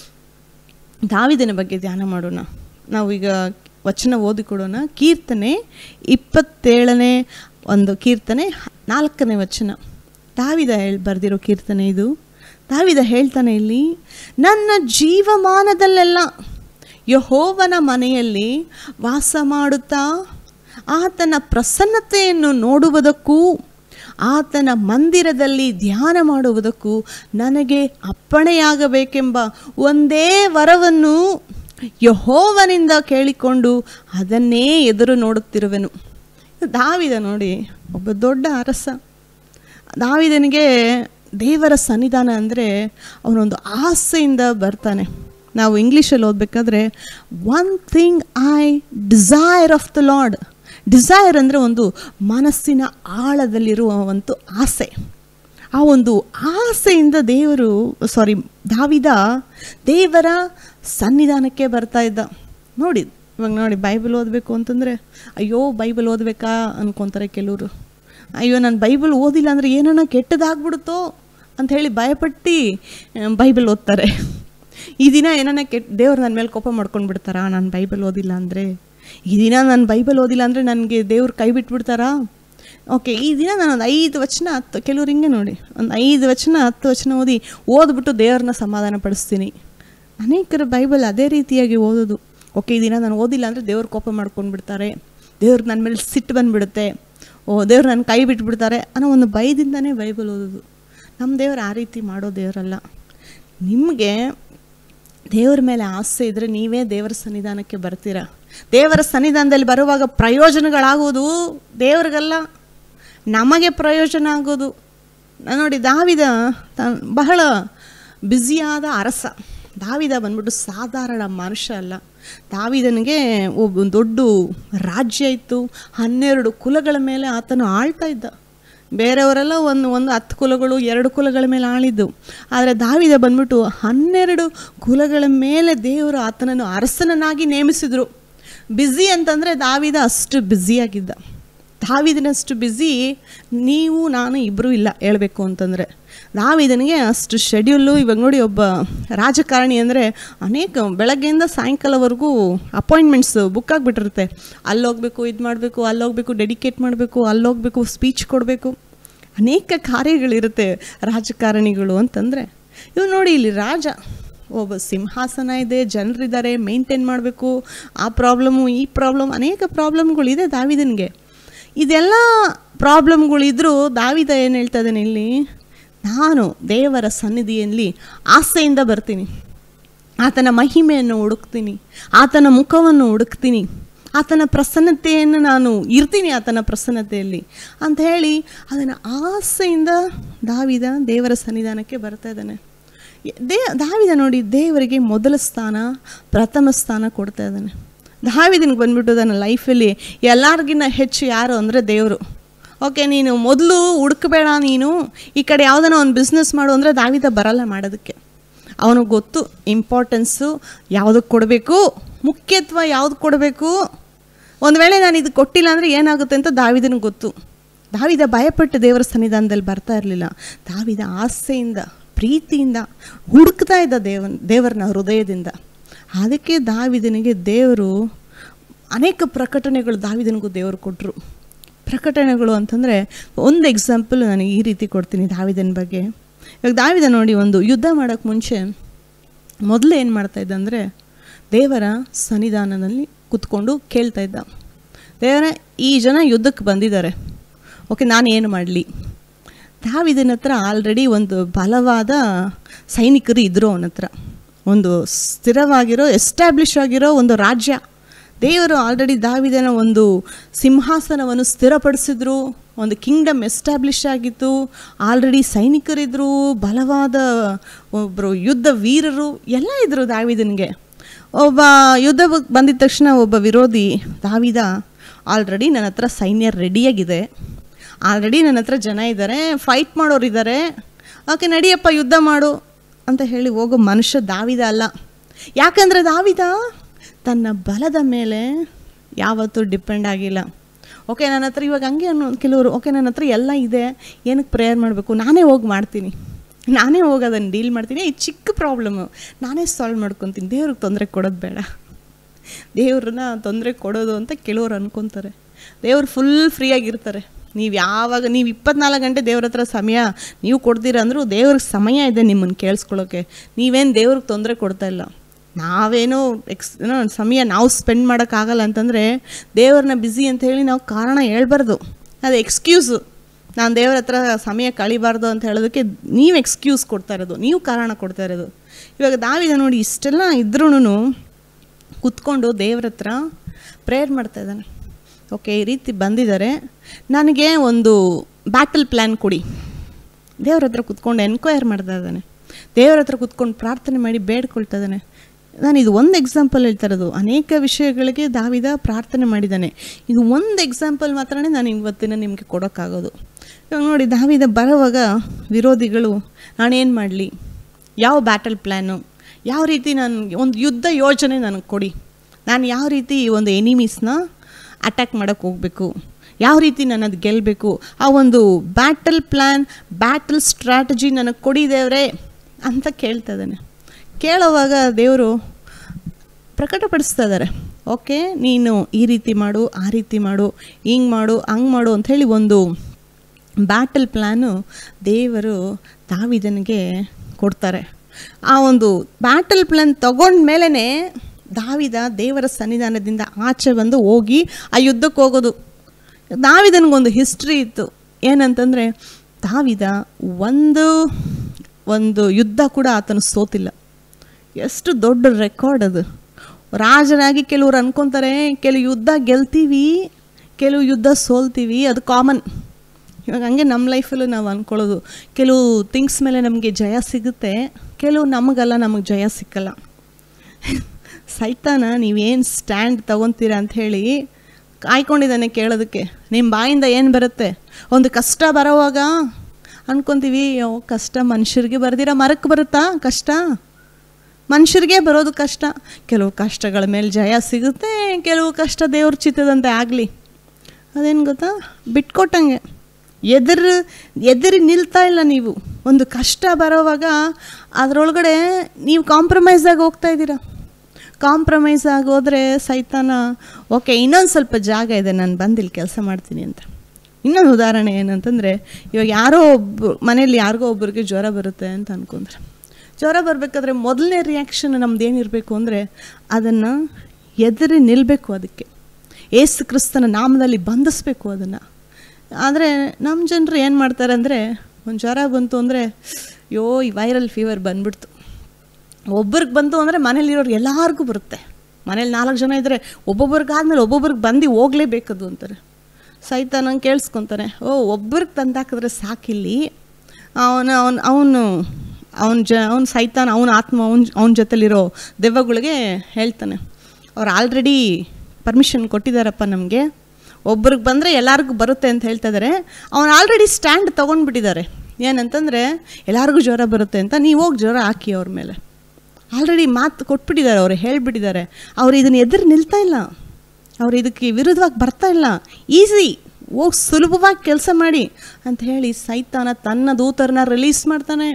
ದಾವಿದನ ಬಗ್ಗೆ ಧ್ಯಾನ ಮಾಡೋಣ ನಾವು ಈಗ ವಚನ ಓದಿಕೊಡೋಣ ಕೀರ್ತನೆ ಇಪ್ಪತ್ತೇಳನೇ ಒಂದು ಕೀರ್ತನೆ ನಾಲ್ಕನೇ ವಚನ ದಾವಿದ ಹೇಳಿ ಬರೆದಿರೋ ಕೀರ್ತನೆ ಇದು ದಾವಿದ ಹೇಳ್ತಾನೆ ಇಲ್ಲಿ ನನ್ನ ಜೀವಮಾನದಲ್ಲೆಲ್ಲ ಯಹೋವನ ಮನೆಯಲ್ಲಿ ವಾಸ ಮಾಡುತ್ತಾ ಆತನ ಪ್ರಸನ್ನತೆಯನ್ನು ನೋಡುವುದಕ್ಕೂ ಆತನ ಮಂದಿರದಲ್ಲಿ ಧ್ಯಾನ ಮಾಡುವುದಕ್ಕೂ ನನಗೆ ಅಪ್ಪಣೆಯಾಗಬೇಕೆಂಬ ಒಂದೇ ವರವನ್ನು ಯಹೋವನಿಂದ ಕೇಳಿಕೊಂಡು ಅದನ್ನೇ ಎದುರು ನೋಡುತ್ತಿರುವೆನು ದಾವಿದ ನೋಡಿ ಒಬ್ಬ ದೊಡ್ಡ ಅರಸ ದಾವಿದನಿಗೆ ದೇವರ ಸನ್ನಿಧಾನ ಅಂದರೆ ಅವನೊಂದು ಆಸೆಯಿಂದ ಬರ್ತಾನೆ ನಾವು ಇಂಗ್ಲೀಷಲ್ಲಿ ಓದಬೇಕಾದ್ರೆ one thing I desire of the lord desire ಅಂದರೆ ಒಂದು ಮನಸ್ಸಿನ ಆಳದಲ್ಲಿರುವ ಒಂದು ಆಸೆ ಆ ಒಂದು ಆಸೆಯಿಂದ ದೇವರು ಸಾರಿ ದಾವಿದ ದೇವರ ಸನ್ನಿಧಾನಕ್ಕೆ ಬರ್ತಾ ಇದ್ದ ನೋಡಿ ಇವಾಗ ನೋಡಿ ಬೈಬಲ್ ಓದಬೇಕು ಅಂತಂದರೆ ಅಯ್ಯೋ ಬೈಬಲ್ ಓದಬೇಕಾ ಅನ್ಕೊತಾರೆ ಕೆಲವರು ಅಯ್ಯೋ ನಾನು ಬೈಬಲ್ ಓದಿಲ್ಲ ಅಂದರೆ ಏನನ್ನ ಕೆಟ್ಟದಾಗ್ಬಿಡುತ್ತೋ ಅಂತ ಹೇಳಿ ಭಯಪಟ್ಟು ಬೈಬಲ್ ಓದ್ತಾರೆ ಈ ದಿನ ಏನನ್ನ ಕೆಟ್ಟ ದೇವ್ರು ನನ್ನ ಮೇಲೆ ಕೋಪ ಮಾಡ್ಕೊಂಡು ಬಿಡ್ತಾರಾ ನಾನು ಬೈಬಲ್ ಓದಿಲ್ಲ ಅಂದರೆ ಈ ದಿನ ನಾನು ಬೈಬಲ್ ಓದಿಲ್ಲ ಅಂದರೆ ನನಗೆ ದೇವ್ರು ಕೈ ಬಿಟ್ಬಿಡ್ತಾರಾ ಓಕೆ ಈ ದಿನ ನಾನು ಒಂದು ಐದು ವಚನ ಹತ್ತು ಕೆಲವ್ರು ಹಿಂಗೆ ನೋಡಿ ಒಂದು ಐದು ವಚನ ಹತ್ತು ವಚನ ಓದಿ ಓದ್ಬಿಟ್ಟು ದೇವ್ರನ್ನ ಸಮಾಧಾನ ಪಡಿಸ್ತೀನಿ ಅನೇಕರು ಬೈಬಲ್ ಅದೇ ರೀತಿಯಾಗಿ ಓದೋದು ಓಕೆ ಈ ದಿನ ನಾನು ಓದಿಲ್ಲ ಅಂದರೆ ದೇವ್ರು ಕೋಪ ಮಾಡ್ಕೊಂಡು ಬಿಡ್ತಾರೆ ದೇವ್ರು ನನ್ನ ಮೇಲೆ ಸಿಟ್ಟು ಬಂದುಬಿಡುತ್ತೆ ಓ ದೇವ್ರು ನನ್ನ ಕೈ ಬಿಟ್ಬಿಡ್ತಾರೆ ಅನ್ನೋ ಒಂದು ಭಯದಿಂದನೇ ಬೈಬಲ್ ಓದೋದು ನಮ್ಮ ದೇವ್ರು ಆ ರೀತಿ ಮಾಡೋ ದೇವರಲ್ಲ ನಿಮಗೆ ದೇವ್ರ ಮೇಲೆ ಆಸೆ ಇದ್ದರೆ ನೀವೇ ದೇವರ ಸನ್ನಿಧಾನಕ್ಕೆ ಬರ್ತೀರಾ ದೇವರ ಸನ್ನಿಧಾನದಲ್ಲಿ ಬರುವಾಗ ಪ್ರಯೋಜನಗಳಾಗೋದು ದೇವ್ರಿಗಲ್ಲ ನಮಗೆ ಪ್ರಯೋಜನ ಆಗೋದು ನಾನ್ ನೋಡಿ ದಾವಿದ ತ- ಬಹಳ ಬ್ಯುಸಿಯಾದ ಅರಸ ದಾವಿದ ಬಂದ್ಬಿಟ್ಟು ಸಾಧಾರಣ ಮನುಷ್ಯ ಅಲ್ಲ ದಾವಿದನಿಗೆ ಒಬ್ಬ ದೊಡ್ಡ ರಾಜ್ಯ ಇತ್ತು ಹನ್ನೆರಡು ಕುಲಗಳ ಮೇಲೆ ಆತನು ಆಳ್ತಾ ಇದ್ದ ಬೇರೆಯವರೆಲ್ಲ ಒಂದು ಒಂದು ಹತ್ತು ಕುಲಗಳು ಎರಡು ಕುಲಗಳ ಮೇಲೆ ಆಳಿದ್ದು ಆದರೆ ದಾವಿದ ಬಂದ್ಬಿಟ್ಟು ಹನ್ನೆರಡು ಕುಲಗಳ ಮೇಲೆ ದೇವರು ಆತನನ್ನು ಅರಸನನ್ನಾಗಿ ನೇಮಿಸಿದರು ಬ್ಯುಸಿ ಅಂತಂದರೆ ದಾವಿದ ಅಷ್ಟು ಬ್ಯುಸಿಯಾಗಿದ್ದ ದಾವಿದನಷ್ಟು ಬ್ಯುಸಿ ನೀವು ನಾನು ಇಬ್ಬರೂ ಇಲ್ಲ ಹೇಳಬೇಕು ಅಂತಂದರೆ ದಾವಿದನಿಗೆ ಅಷ್ಟು ಶೆಡ್ಯೂಲು ಇವಾಗ ನೋಡಿ ಒಬ್ಬ ರಾಜಕಾರಣಿ ಅಂದರೆ ಅನೇಕ ಬೆಳಗ್ಗೆಯಿಂದ ಸಾಯಂಕಾಲವರೆಗೂ ಅಪಾಯಿಂಟ್ಮೆಂಟ್ಸ್ ಬುಕ್ ಆಗಿಬಿಟ್ಟಿರುತ್ತೆ ಅಲ್ಲೋಗಬೇಕು ಇದು ಮಾಡಬೇಕು ಅಲ್ಲೋಗಬೇಕು ಡೆಡಿಕೇಟ್ ಮಾಡಬೇಕು ಅಲ್ಲೋಗಬೇಕು ಸ್ಪೀಚ್ ಕೊಡಬೇಕು ಅನೇಕ ಕಾರ್ಯಗಳಿರುತ್ತೆ ರಾಜಕಾರಣಿಗಳು ಅಂತಂದರೆ ಇವು ನೋಡಿ ಇಲ್ಲಿ ರಾಜ ಒಬ್ಬ ಸಿಂಹಾಸನ ಇದೆ ಜನರಿದ್ದಾರೆ ಮೇಂಟೈನ್ ಮಾಡಬೇಕು ಆ ಪ್ರಾಬ್ಲಮ್ಮು ಈ ಪ್ರಾಬ್ಲಮ್ ಅನೇಕ ಪ್ರಾಬ್ಲಮ್ಗಳಿದೆ ದಾವಿದನಿಗೆ ಇದೆಲ್ಲ ಪ್ರಾಬ್ಲಮ್ಗಳಿದ್ರೂ ದಾವಿದ ಏನು ಹೇಳ್ತಾ ಇದ್ದಾನೆ ಇಲ್ಲಿ ನಾನು ದೇವರ ಸನ್ನಿಧಿಯಲ್ಲಿ ಆಸೆಯಿಂದ ಬರ್ತೀನಿ ಆತನ ಮಹಿಮೆಯನ್ನು ಹುಡುಕ್ತೀನಿ ಆತನ ಮುಖವನ್ನು ಹುಡುಕ್ತೀನಿ ಆತನ ಪ್ರಸನ್ನತೆಯನ್ನು ನಾನು ಇರ್ತೀನಿ ಆತನ ಪ್ರಸನ್ನತೆಯಲ್ಲಿ ಅಂತ ಹೇಳಿ ಅದನ್ನು ಆಸೆಯಿಂದ ದಾವಿದ ದೇವರ ಸನ್ನಿಧಾನಕ್ಕೆ ಬರ್ತಾ ಇದ್ದಾನೆ ದೇ ದಾವಿದ ನೋಡಿ ದೇವರಿಗೆ ಮೊದಲ ಸ್ಥಾನ ಪ್ರಥಮ ಸ್ಥಾನ ಕೊಡ್ತಾ ಇದ್ದಾನೆ ದಾವಿದನಿಗೆ ಬಂದ್ಬಿಟ್ಟು ನನ್ನ ಲೈಫಲ್ಲಿ ಎಲ್ಲರಿಗಿನ್ನ ಹೆಚ್ಚು ಯಾರು ಅಂದರೆ ದೇವರು ಓಕೆ ನೀನು ಮೊದಲು ಹುಡುಕಬೇಡ ನೀನು ಈ ಕಡೆ ಯಾವುದನ್ನ ಒಂದು ಬಿಸ್ನೆಸ್ ಮಾಡು ಅಂದರೆ ದಾವಿದ ಬರಲ್ಲ ಮಾಡೋದಕ್ಕೆ ಅವನಿಗೆ ಗೊತ್ತು ಇಂಪಾರ್ಟೆನ್ಸು ಯಾವುದಕ್ಕೆ ಕೊಡಬೇಕು ಮುಖ್ಯತ್ವ ಯಾವ್ದು ಕೊಡಬೇಕು ಒಂದು ವೇಳೆ ನಾನು ಇದು ಕೊಟ್ಟಿಲ್ಲ ಅಂದರೆ ಏನಾಗುತ್ತೆ ಅಂತ ದಾವಿದನಿಗೆ ಗೊತ್ತು ದಾವಿದ ಭಯಪಟ್ಟು ದೇವರ ಸನ್ನಿಧಾನದಲ್ಲಿ ಬರ್ತಾ ಇರಲಿಲ್ಲ ದಾವಿದ ಆಸೆಯಿಂದ ಪ್ರೀತಿಯಿಂದ ಹುಡುಕ್ತಾ ಇದ್ದ ದೇವನ್ ದೇವರನ್ನ ಹೃದಯದಿಂದ ಅದಕ್ಕೆ ದಾವಿದನಿಗೆ ದೇವರು ಅನೇಕ ಪ್ರಕಟಣೆಗಳು ದಾವಿದನಿಗೂ ದೇವರು ಕೊಟ್ಟರು ಪ್ರಕಟಣೆಗಳು ಅಂತಂದರೆ ಒಂದು ಎಕ್ಸಾಂಪಲ್ ನನಗೆ ಈ ರೀತಿ ಕೊಡ್ತೀನಿ ದಾವಿದನ ಬಗ್ಗೆ ಇವಾಗ ದಾವಿದ ನೋಡಿ ಒಂದು ಯುದ್ಧ ಮಾಡೋಕ್ಕೆ ಮುಂಚೆ ಮೊದಲು ಏನು ಮಾಡ್ತಾ ಇದ್ದ ಅಂದರೆ ದೇವರ ಸನ್ನಿಧಾನದಲ್ಲಿ ಕುತ್ಕೊಂಡು ಕೇಳ್ತಾ ಇದ್ದ ದೇವರ ಈ ಜನ ಯುದ್ಧಕ್ಕೆ ಬಂದಿದ್ದಾರೆ ಓಕೆ ನಾನು ಏನು ಮಾಡಲಿ ದಾವಿದನ ಹತ್ರ ಆಲ್ರೆಡಿ ಒಂದು ಬಲವಾದ ಸೈನಿಕರು ಇದ್ದರು ಅವನ ಹತ್ರ ಒಂದು ಸ್ಥಿರವಾಗಿರೋ ಎಸ್ಟಾಬ್ಲಿಷ್ ಆಗಿರೋ ಒಂದು ರಾಜ್ಯ ದೇವರು ಆಲ್ರೆಡಿ ದಾವಿದನ ಒಂದು ಸಿಂಹಾಸನವನ್ನು ಸ್ಥಿರಪಡಿಸಿದ್ರು ಒಂದು ಕಿಂಗ್ಡಮ್ ಎಸ್ಟಾಬ್ಲಿಷ್ ಆಗಿತ್ತು ಆಲ್ರೆಡಿ ಸೈನಿಕರಿದ್ದರು ಬಲವಾದ ಒಬ್ಬರು ಯುದ್ಧ ವೀರರು ಎಲ್ಲ ಇದ್ದರು ದಾವಿದನಿಗೆ ಒಬ್ಬ ಯುದ್ಧ ಬಂದಿದ ತಕ್ಷಣ ಒಬ್ಬ ವಿರೋಧಿ ದಾವಿದ ಆಲ್ರೆಡಿ ನನ್ನ ಹತ್ರ ಸೈನ್ಯ ರೆಡಿಯಾಗಿದೆ ಆಲ್ರೆಡಿ ನನ್ನ ಹತ್ರ ಜನ ಇದ್ದಾರೆ ಫೈಟ್ ಮಾಡೋರು ಇದ್ದಾರೆ ಓಕೆ ನಡಿಯಪ್ಪ ಯುದ್ಧ ಮಾಡು ಅಂತ ಹೇಳಿ ಹೋಗೋ ಮನುಷ್ಯ ದಾವಿದ ಅಲ್ಲ ಯಾಕಂದರೆ ದಾವಿದ ತನ್ನ ಬಲದ ಮೇಲೆ ಯಾವತ್ತೂ ಡಿಪೆಂಡ್ ಆಗಿಲ್ಲ ಓಕೆ ನನ್ನ ಹತ್ರ ಇವಾಗ ಹಂಗೆ ಅನ್ನೋ ಕೆಲವರು ಓಕೆ ನನ್ನ ಹತ್ರ ಎಲ್ಲ ಇದೆ ಏನಕ್ಕೆ ಪ್ರೇಯರ್ ಮಾಡಬೇಕು ನಾನೇ ಹೋಗಿ ಮಾಡ್ತೀನಿ ನಾನೇ ಹೋಗಿ ಅದನ್ನು ಡೀಲ್ ಮಾಡ್ತೀನಿ ಈ ಚಿಕ್ಕ ಪ್ರಾಬ್ಲಮ್ಮು ನಾನೇ ಸಾಲ್ವ್ ಮಾಡ್ಕೊತೀನಿ ದೇವ್ರಿಗೆ ತೊಂದರೆ ಕೊಡೋದು ಬೇಡ ದೇವ್ರನ್ನ ತೊಂದರೆ ಕೊಡೋದು ಅಂತ ಕೆಲವ್ರು ಅನ್ಕೊತಾರೆ ದೇವ್ರು ಫುಲ್ ಫ್ರೀಯಾಗಿರ್ತಾರೆ ನೀವು ಯಾವಾಗ ನೀವು ಇಪ್ಪತ್ನಾಲ್ಕು ಗಂಟೆ ದೇವ್ರ ಹತ್ರ ಸಮಯ ನೀವು ಕೊಡ್ತೀರ ಅಂದರೂ ದೇವ್ರಿಗೆ ಸಮಯ ಇದೆ ನಿಮ್ಮನ್ನು ಕೇಳಿಸ್ಕೊಳ್ಳೋಕೆ ನೀವೇನು ದೇವ್ರಿಗೆ ತೊಂದರೆ ಕೊಡ್ತಾ ಇಲ್ಲ ನಾವೇನೋ ಎಕ್ಸ್ ಏನೋ ಸಮಯ ನಾವು ಸ್ಪೆಂಡ್ ಮಾಡೋಕ್ಕಾಗಲ್ಲ ಅಂತಂದರೆ ದೇವ್ರನ್ನ ಬ್ಯುಸಿ ಅಂತ ಹೇಳಿ ನಾವು ಕಾರಣ ಹೇಳ್ಬಾರ್ದು ಅದು ಎಕ್ಸ್ಕ್ಯೂಸು ನಾನು ದೇವ್ರ ಹತ್ರ ಸಮಯ ಕಳಿಬಾರ್ದು ಅಂತ ಹೇಳೋದಕ್ಕೆ ನೀವು ಎಕ್ಸ್ಕ್ಯೂಸ್ ಕೊಡ್ತಾ ಇರೋದು ನೀವು ಕಾರಣ ಕೊಡ್ತಾ ಇರೋದು ಇವಾಗ ದಾವಿದ ನೋಡಿ ಇಷ್ಟೆಲ್ಲ ಇದ್ರೂ ಕುತ್ಕೊಂಡು ದೇವ್ರ ಹತ್ರ ಪ್ರೇಯರ್ ಮಾಡ್ತಾ ಇದ್ದಾನೆ ಓಕೆ ಈ ರೀತಿ ಬಂದಿದ್ದಾರೆ ನನಗೆ ಒಂದು ಬ್ಯಾಟಲ್ ಪ್ಲ್ಯಾನ್ ಕೊಡಿ ದೇವ್ರ ಹತ್ರ ಕುತ್ಕೊಂಡು ಎನ್ಕ್ವೈರ್ ಮಾಡ್ತಾ ಇದ್ದಾನೆ ದೇವ್ರ ಹತ್ರ ಕುತ್ಕೊಂಡು ಪ್ರಾರ್ಥನೆ ಮಾಡಿ ಬೇಡ್ಕೊಳ್ತಾ ಇದ್ದಾನೆ ನಾನು ಇದು ಒಂದು ಎಕ್ಸಾಂಪಲ್ ಹೇಳ್ತಾ ಇರೋದು ಅನೇಕ ವಿಷಯಗಳಿಗೆ ದಾವಿದ ಪ್ರಾರ್ಥನೆ ಮಾಡಿದ್ದಾನೆ ಇದು ಒಂದು ಎಕ್ಸಾಂಪಲ್ ಮಾತ್ರನೇ ನಾನು ಇವತ್ತಿನ ನಿಮಗೆ ಕೊಡೋಕ್ಕಾಗೋದು ಇವಾಗ ನೋಡಿ ದಾವಿದ ಬರೋವಾಗ ವಿರೋಧಿಗಳು ನಾನೇನು ಮಾಡಲಿ ಯಾವ ಬ್ಯಾಟಲ್ ಪ್ಲ್ಯಾನು ಯಾವ ರೀತಿ ನಾನು ಒಂದು ಯುದ್ಧ ಯೋಜನೆ ನನಗೆ ಕೊಡಿ ನಾನು ಯಾವ ರೀತಿ ಈ ಒಂದು ಎನಿಮೀಸ್ನ ಅಟ್ಯಾಕ್ ಮಾಡೋಕ್ಕೆ ಹೋಗಬೇಕು ಯಾವ ರೀತಿ ನಾನು ಅದು ಗೆಲ್ಲಬೇಕು ಆ ಒಂದು ಬ್ಯಾಟಲ್ ಪ್ಲ್ಯಾನ್ ಬ್ಯಾಟಲ್ ಸ್ಟ್ರಾಟಜಿ ನನಗೆ ಕೊಡಿ ದೇವ್ರೆ ಅಂತ ಕೇಳ್ತಾ ಇದ್ದಾನೆ ಕೇಳೋವಾಗ ದೇವರು ಪ್ರಕಟಪಡಿಸ್ತಾ ಇದ್ದಾರೆ ಓಕೆ ನೀನು ಈ ರೀತಿ ಮಾಡು ಆ ರೀತಿ ಮಾಡು ಹಿಂಗೆ ಮಾಡು ಹಂಗೆ ಮಾಡು ಅಂಥೇಳಿ ಒಂದು ಬ್ಯಾಟಲ್ ಪ್ಲ್ಯಾನು ದೇವರು ದಾವಿದನಿಗೆ ಕೊಡ್ತಾರೆ ಆ ಒಂದು ಬ್ಯಾಟಲ್ ಪ್ಲ್ಯಾನ್ ತಗೊಂಡ್ಮೇಲೆ ದಾವಿದ ದೇವರ ಸನ್ನಿಧಾನದಿಂದ ಆಚೆ ಬಂದು ಹೋಗಿ ಆ ಯುದ್ಧಕ್ಕೆ ಹೋಗೋದು ದಾವಿದನಿಗೊಂದು ಹಿಸ್ಟ್ರಿ ಇತ್ತು ಏನಂತಂದರೆ ದಾವಿದ ಒಂದು ಒಂದು ಯುದ್ಧ ಕೂಡ ಆತನು ಸೋತಿಲ್ಲ ಎಷ್ಟು ದೊಡ್ಡ ರೆಕಾರ್ಡ್ ಅದು ರಾಜರಾಗಿ ಕೆಲವ್ರು ಅನ್ಕೊತಾರೆ ಕೆಲವು ಯುದ್ಧ ಗೆಲ್ತೀವಿ ಕೆಲವು ಯುದ್ಧ ಸೋಲ್ತೀವಿ ಅದು ಕಾಮನ್ ಇವಾಗ ಹಂಗೆ ನಮ್ಮ ಲೈಫಲ್ಲೂ ನಾವು ಅಂದ್ಕೊಳ್ಳೋದು ಕೆಲವು ಥಿಂಗ್ಸ್ ಮೇಲೆ ನಮಗೆ ಜಯ ಸಿಗುತ್ತೆ ಕೆಲವು ನಮಗಲ್ಲ ನಮಗೆ ಜಯ ಸಿಕ್ಕಲ್ಲ ಸೈತಾನ ನೀವೇನು ಸ್ಟ್ಯಾಂಡ್ ತಗೊತೀರಾ ಅಂಥೇಳಿ ಕಾಯ್ಕೊಂಡಿದ್ದಾನೆ ಕೇಳೋದಕ್ಕೆ ನಿಮ್ಮ ಬಾಯಿಂದ ಏನು ಬರುತ್ತೆ ಒಂದು ಕಷ್ಟ ಬರೋವಾಗ ಅನ್ಕೊತೀವಿ ಓ ಕಷ್ಟ ಮನುಷ್ಯರಿಗೆ ಬರ್ದಿರ ಮರಕ್ಕೆ ಬರುತ್ತಾ ಕಷ್ಟ ಮನುಷ್ಯರಿಗೆ ಬರೋದು ಕಷ್ಟ ಕೆಲವು ಕಷ್ಟಗಳ ಮೇಲೆ ಜಯ ಸಿಗುತ್ತೆ ಕೆಲವು ಕಷ್ಟ ದೇವ್ರ ಚಿತ್ತದಂತೆ ಆಗಲಿ ಅದೇನು ಗೊತ್ತಾ ಬಿಟ್ಕೊಟ್ಟಂಗೆ ಎದುರು ಎದುರಿ ನಿಲ್ತಾ ಇಲ್ಲ ನೀವು ಒಂದು ಕಷ್ಟ ಬರೋವಾಗ ಅದರೊಳಗಡೆ ನೀವು ಕಾಂಪ್ರಮೈಸ್ ಆಗಿ ಹೋಗ್ತಾ ಇದ್ದೀರಾ ಕಾಂಪ್ರಮೈಸ್ ಆಗೋದ್ರೆ ಸೈತಾನ ಓಕೆ ಇನ್ನೊಂದು ಸ್ವಲ್ಪ ಜಾಗ ಇದೆ ನಾನು ಬಂದಿಲ್ಲಿ ಕೆಲಸ ಮಾಡ್ತೀನಿ ಅಂತ ಇನ್ನೊಂದು ಉದಾಹರಣೆ ಏನಂತಂದರೆ ಇವಾಗ ಯಾರೋ ಒಬ್ಬ ಮನೇಲಿ ಯಾರಿಗೋ ಒಬ್ಬರಿಗೆ ಜ್ವರ ಬರುತ್ತೆ ಅಂತ ಅನ್ಕೊಂಡ್ರೆ ಜ್ವರ ಬರಬೇಕಾದ್ರೆ ಮೊದಲನೇ ರಿಯಾಕ್ಷನ್ ನಮ್ದು ಏನಿರಬೇಕು ಅಂದರೆ ಅದನ್ನು ಎದುರಿ ನಿಲ್ಲಬೇಕು ಅದಕ್ಕೆ ಏಸು ಕ್ರಿಸ್ತನ ನಾಮದಲ್ಲಿ ಬಂಧಿಸ್ಬೇಕು ಅದನ್ನು ಆದರೆ ನಮ್ಮ ಜನರು ಏನು ಮಾಡ್ತಾರೆ ಅಂದರೆ ಒಂದು ಜ್ವರ ಬಂತು ಅಂದರೆ ಯೋ ಈ ವೈರಲ್ ಫೀವರ್ ಬಂದ್ಬಿಡ್ತು ಒಬ್ಬರಿಗೆ ಬಂತು ಅಂದರೆ ಮನೇಲಿರೋರು ಎಲ್ಲರಿಗೂ ಬರುತ್ತೆ ಮನೇಲಿ ನಾಲ್ಕು ಜನ ಇದ್ದರೆ ಒಬ್ಬೊಬ್ರಿಗಾದ್ಮೇಲೆ ಒಬ್ಬೊಬ್ರಿಗೆ ಬಂದು ಹೋಗಲೇಬೇಕದು ಅಂತಾರೆ ಸಹಿತ ನಂಗೆ ಕೇಳಿಸ್ಕೊತಾರೆ ಓ ಒಬ್ರಿಗೆ ತಂದಾಕಿದ್ರೆ ಸಾಕಿಲ್ಲಿ ಅವನು ಅವನು ಅವನು ಅವನ ಜ ಅವ್ನ ಸೈತಾನ ಅವನ ಆತ್ಮ ಅವನ ಅವನ ಜೊತೆಲಿರೋ ದೆವ್ವಗಳಿಗೆ ಹೇಳ್ತಾನೆ ಅವ್ರು ಆಲ್ರೆಡಿ ಪರ್ಮಿಷನ್ ಕೊಟ್ಟಿದ್ದಾರಪ್ಪ ನಮಗೆ ಒಬ್ರಿಗೆ ಬಂದರೆ ಎಲ್ಲರಿಗೂ ಬರುತ್ತೆ ಅಂತ ಹೇಳ್ತಾ ಇದ್ದಾರೆ ಅವನು ಆಲ್ರೆಡಿ ಸ್ಟ್ಯಾಂಡ್ ತೊಗೊಂಡ್ಬಿಟ್ಟಿದ್ದಾರೆ ಏನಂತಂದರೆ ಎಲ್ಲರಿಗೂ ಜ್ವರ ಬರುತ್ತೆ ಅಂತ ನೀವು ಹೋಗಿ ಜ್ವರ ಹಾಕಿ ಅವ್ರ ಮೇಲೆ ಆಲ್ರೆಡಿ ಮಾತು ಕೊಟ್ಬಿಟ್ಟಿದ್ದಾರೆ ಅವರು ಹೇಳ್ಬಿಟ್ಟಿದ್ದಾರೆ ಅವ್ರು ಇದನ್ನು ಎದುರು ನಿಲ್ತಾ ಇಲ್ಲ ಅವ್ರು ಇದಕ್ಕೆ ವಿರುದ್ಧವಾಗಿ ಬರ್ತಾ ಇಲ್ಲ ಈಸಿ ಹೋಗಿ ಸುಲಭವಾಗಿ ಕೆಲಸ ಮಾಡಿ ಅಂತ ಹೇಳಿ ಸೈತಾನ ತನ್ನ ದೂತರನ್ನ ರಿಲೀಸ್ ಮಾಡ್ತಾನೆ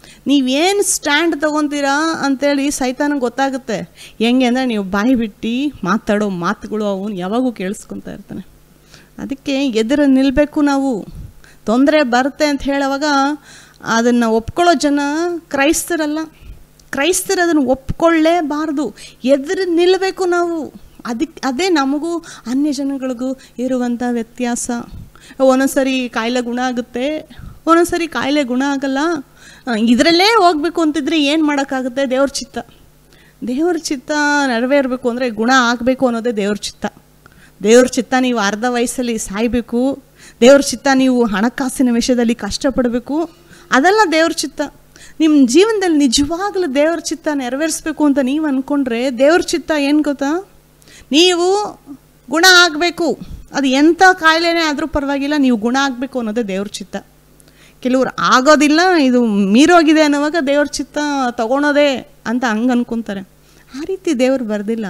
ನೀವೇನು ಸ್ಟ್ಯಾಂಡ್ ತೊಗೊತೀರಾ ಅಂತೇಳಿ ಸೈತಾನಗೆ ಗೊತ್ತಾಗುತ್ತೆ ಹೆಂಗೆ ಅಂದರೆ ನೀವು ಬಾಯಿ ಬಿಟ್ಟು ಮಾತಾಡೋ ಮಾತುಗಳು ಅವನು ಯಾವಾಗೂ ಕೇಳಿಸ್ಕೊತಾ ಇರ್ತಾನೆ ಅದಕ್ಕೆ ಎದುರು ನಿಲ್ಲಬೇಕು ನಾವು ತೊಂದರೆ ಬರುತ್ತೆ ಅಂತ ಹೇಳುವಾಗ ಅದನ್ನು ಒಪ್ಕೊಳ್ಳೋ ಜನ ಕ್ರೈಸ್ತರಲ್ಲ ಕ್ರೈಸ್ತರು ಅದನ್ನು ಒಪ್ಕೊಳ್ಳೇಬಾರ್ದು ಎದುರು ನಿಲ್ಲಬೇಕು ನಾವು ಅದಕ್ಕೆ ಅದೇ ನಮಗೂ ಅನ್ಯ ಜನಗಳಿಗೂ ಇರುವಂಥ ವ್ಯತ್ಯಾಸ ಒಂದೊಂದ್ಸರಿ ಕಾಯಿಲೆ ಗುಣ ಆಗುತ್ತೆ ಒಂದೊಂದ್ಸರಿ ಕಾಯಿಲೆ ಗುಣ ಆಗಲ್ಲ ಇದರಲ್ಲೇ ಹೋಗ್ಬೇಕು ಅಂತಿದ್ರೆ ಏನು ಮಾಡೋಕ್ಕಾಗುತ್ತೆ ದೇವ್ರ ಚಿತ್ತ ದೇವ್ರ ಚಿತ್ತ ನೆರವೇರಬೇಕು ಅಂದರೆ ಗುಣ ಆಗಬೇಕು ಅನ್ನೋದೇ ದೇವ್ರ ಚಿತ್ತ ದೇವ್ರ ಚಿತ್ತ ನೀವು ಅರ್ಧ ವಯಸ್ಸಲ್ಲಿ ಸಾಯಬೇಕು ದೇವ್ರ ಚಿತ್ತ ನೀವು ಹಣಕಾಸಿನ ವಿಷಯದಲ್ಲಿ ಕಷ್ಟಪಡಬೇಕು ಅದೆಲ್ಲ ದೇವ್ರ ಚಿತ್ತ ನಿಮ್ಮ ಜೀವನದಲ್ಲಿ ನಿಜವಾಗ್ಲೂ ದೇವ್ರ ಚಿತ್ತ ನೆರವೇರಿಸ್ಬೇಕು ಅಂತ ನೀವು ಅಂದ್ಕೊಂಡ್ರೆ ದೇವ್ರ ಚಿತ್ತ ಏನು ಗೊತ್ತಾ ನೀವು ಗುಣ ಆಗಬೇಕು ಅದು ಎಂಥ ಕಾಯಿಲೆನೇ ಆದರೂ ಪರವಾಗಿಲ್ಲ ನೀವು ಗುಣ ಆಗಬೇಕು ಅನ್ನೋದೇ ದೇವ್ರ ಚಿತ್ತ ಕೆಲವ್ರು ಆಗೋದಿಲ್ಲ ಇದು ಮೀರೋಗಿದೆ ಅನ್ನೋವಾಗ ದೇವ್ರ ಚಿತ್ತ ತಗೊಳೋದೇ ಅಂತ ಹಂಗೆ ಅನ್ಕೊತಾರೆ ಆ ರೀತಿ ದೇವ್ರು ಬರೆದಿಲ್ಲ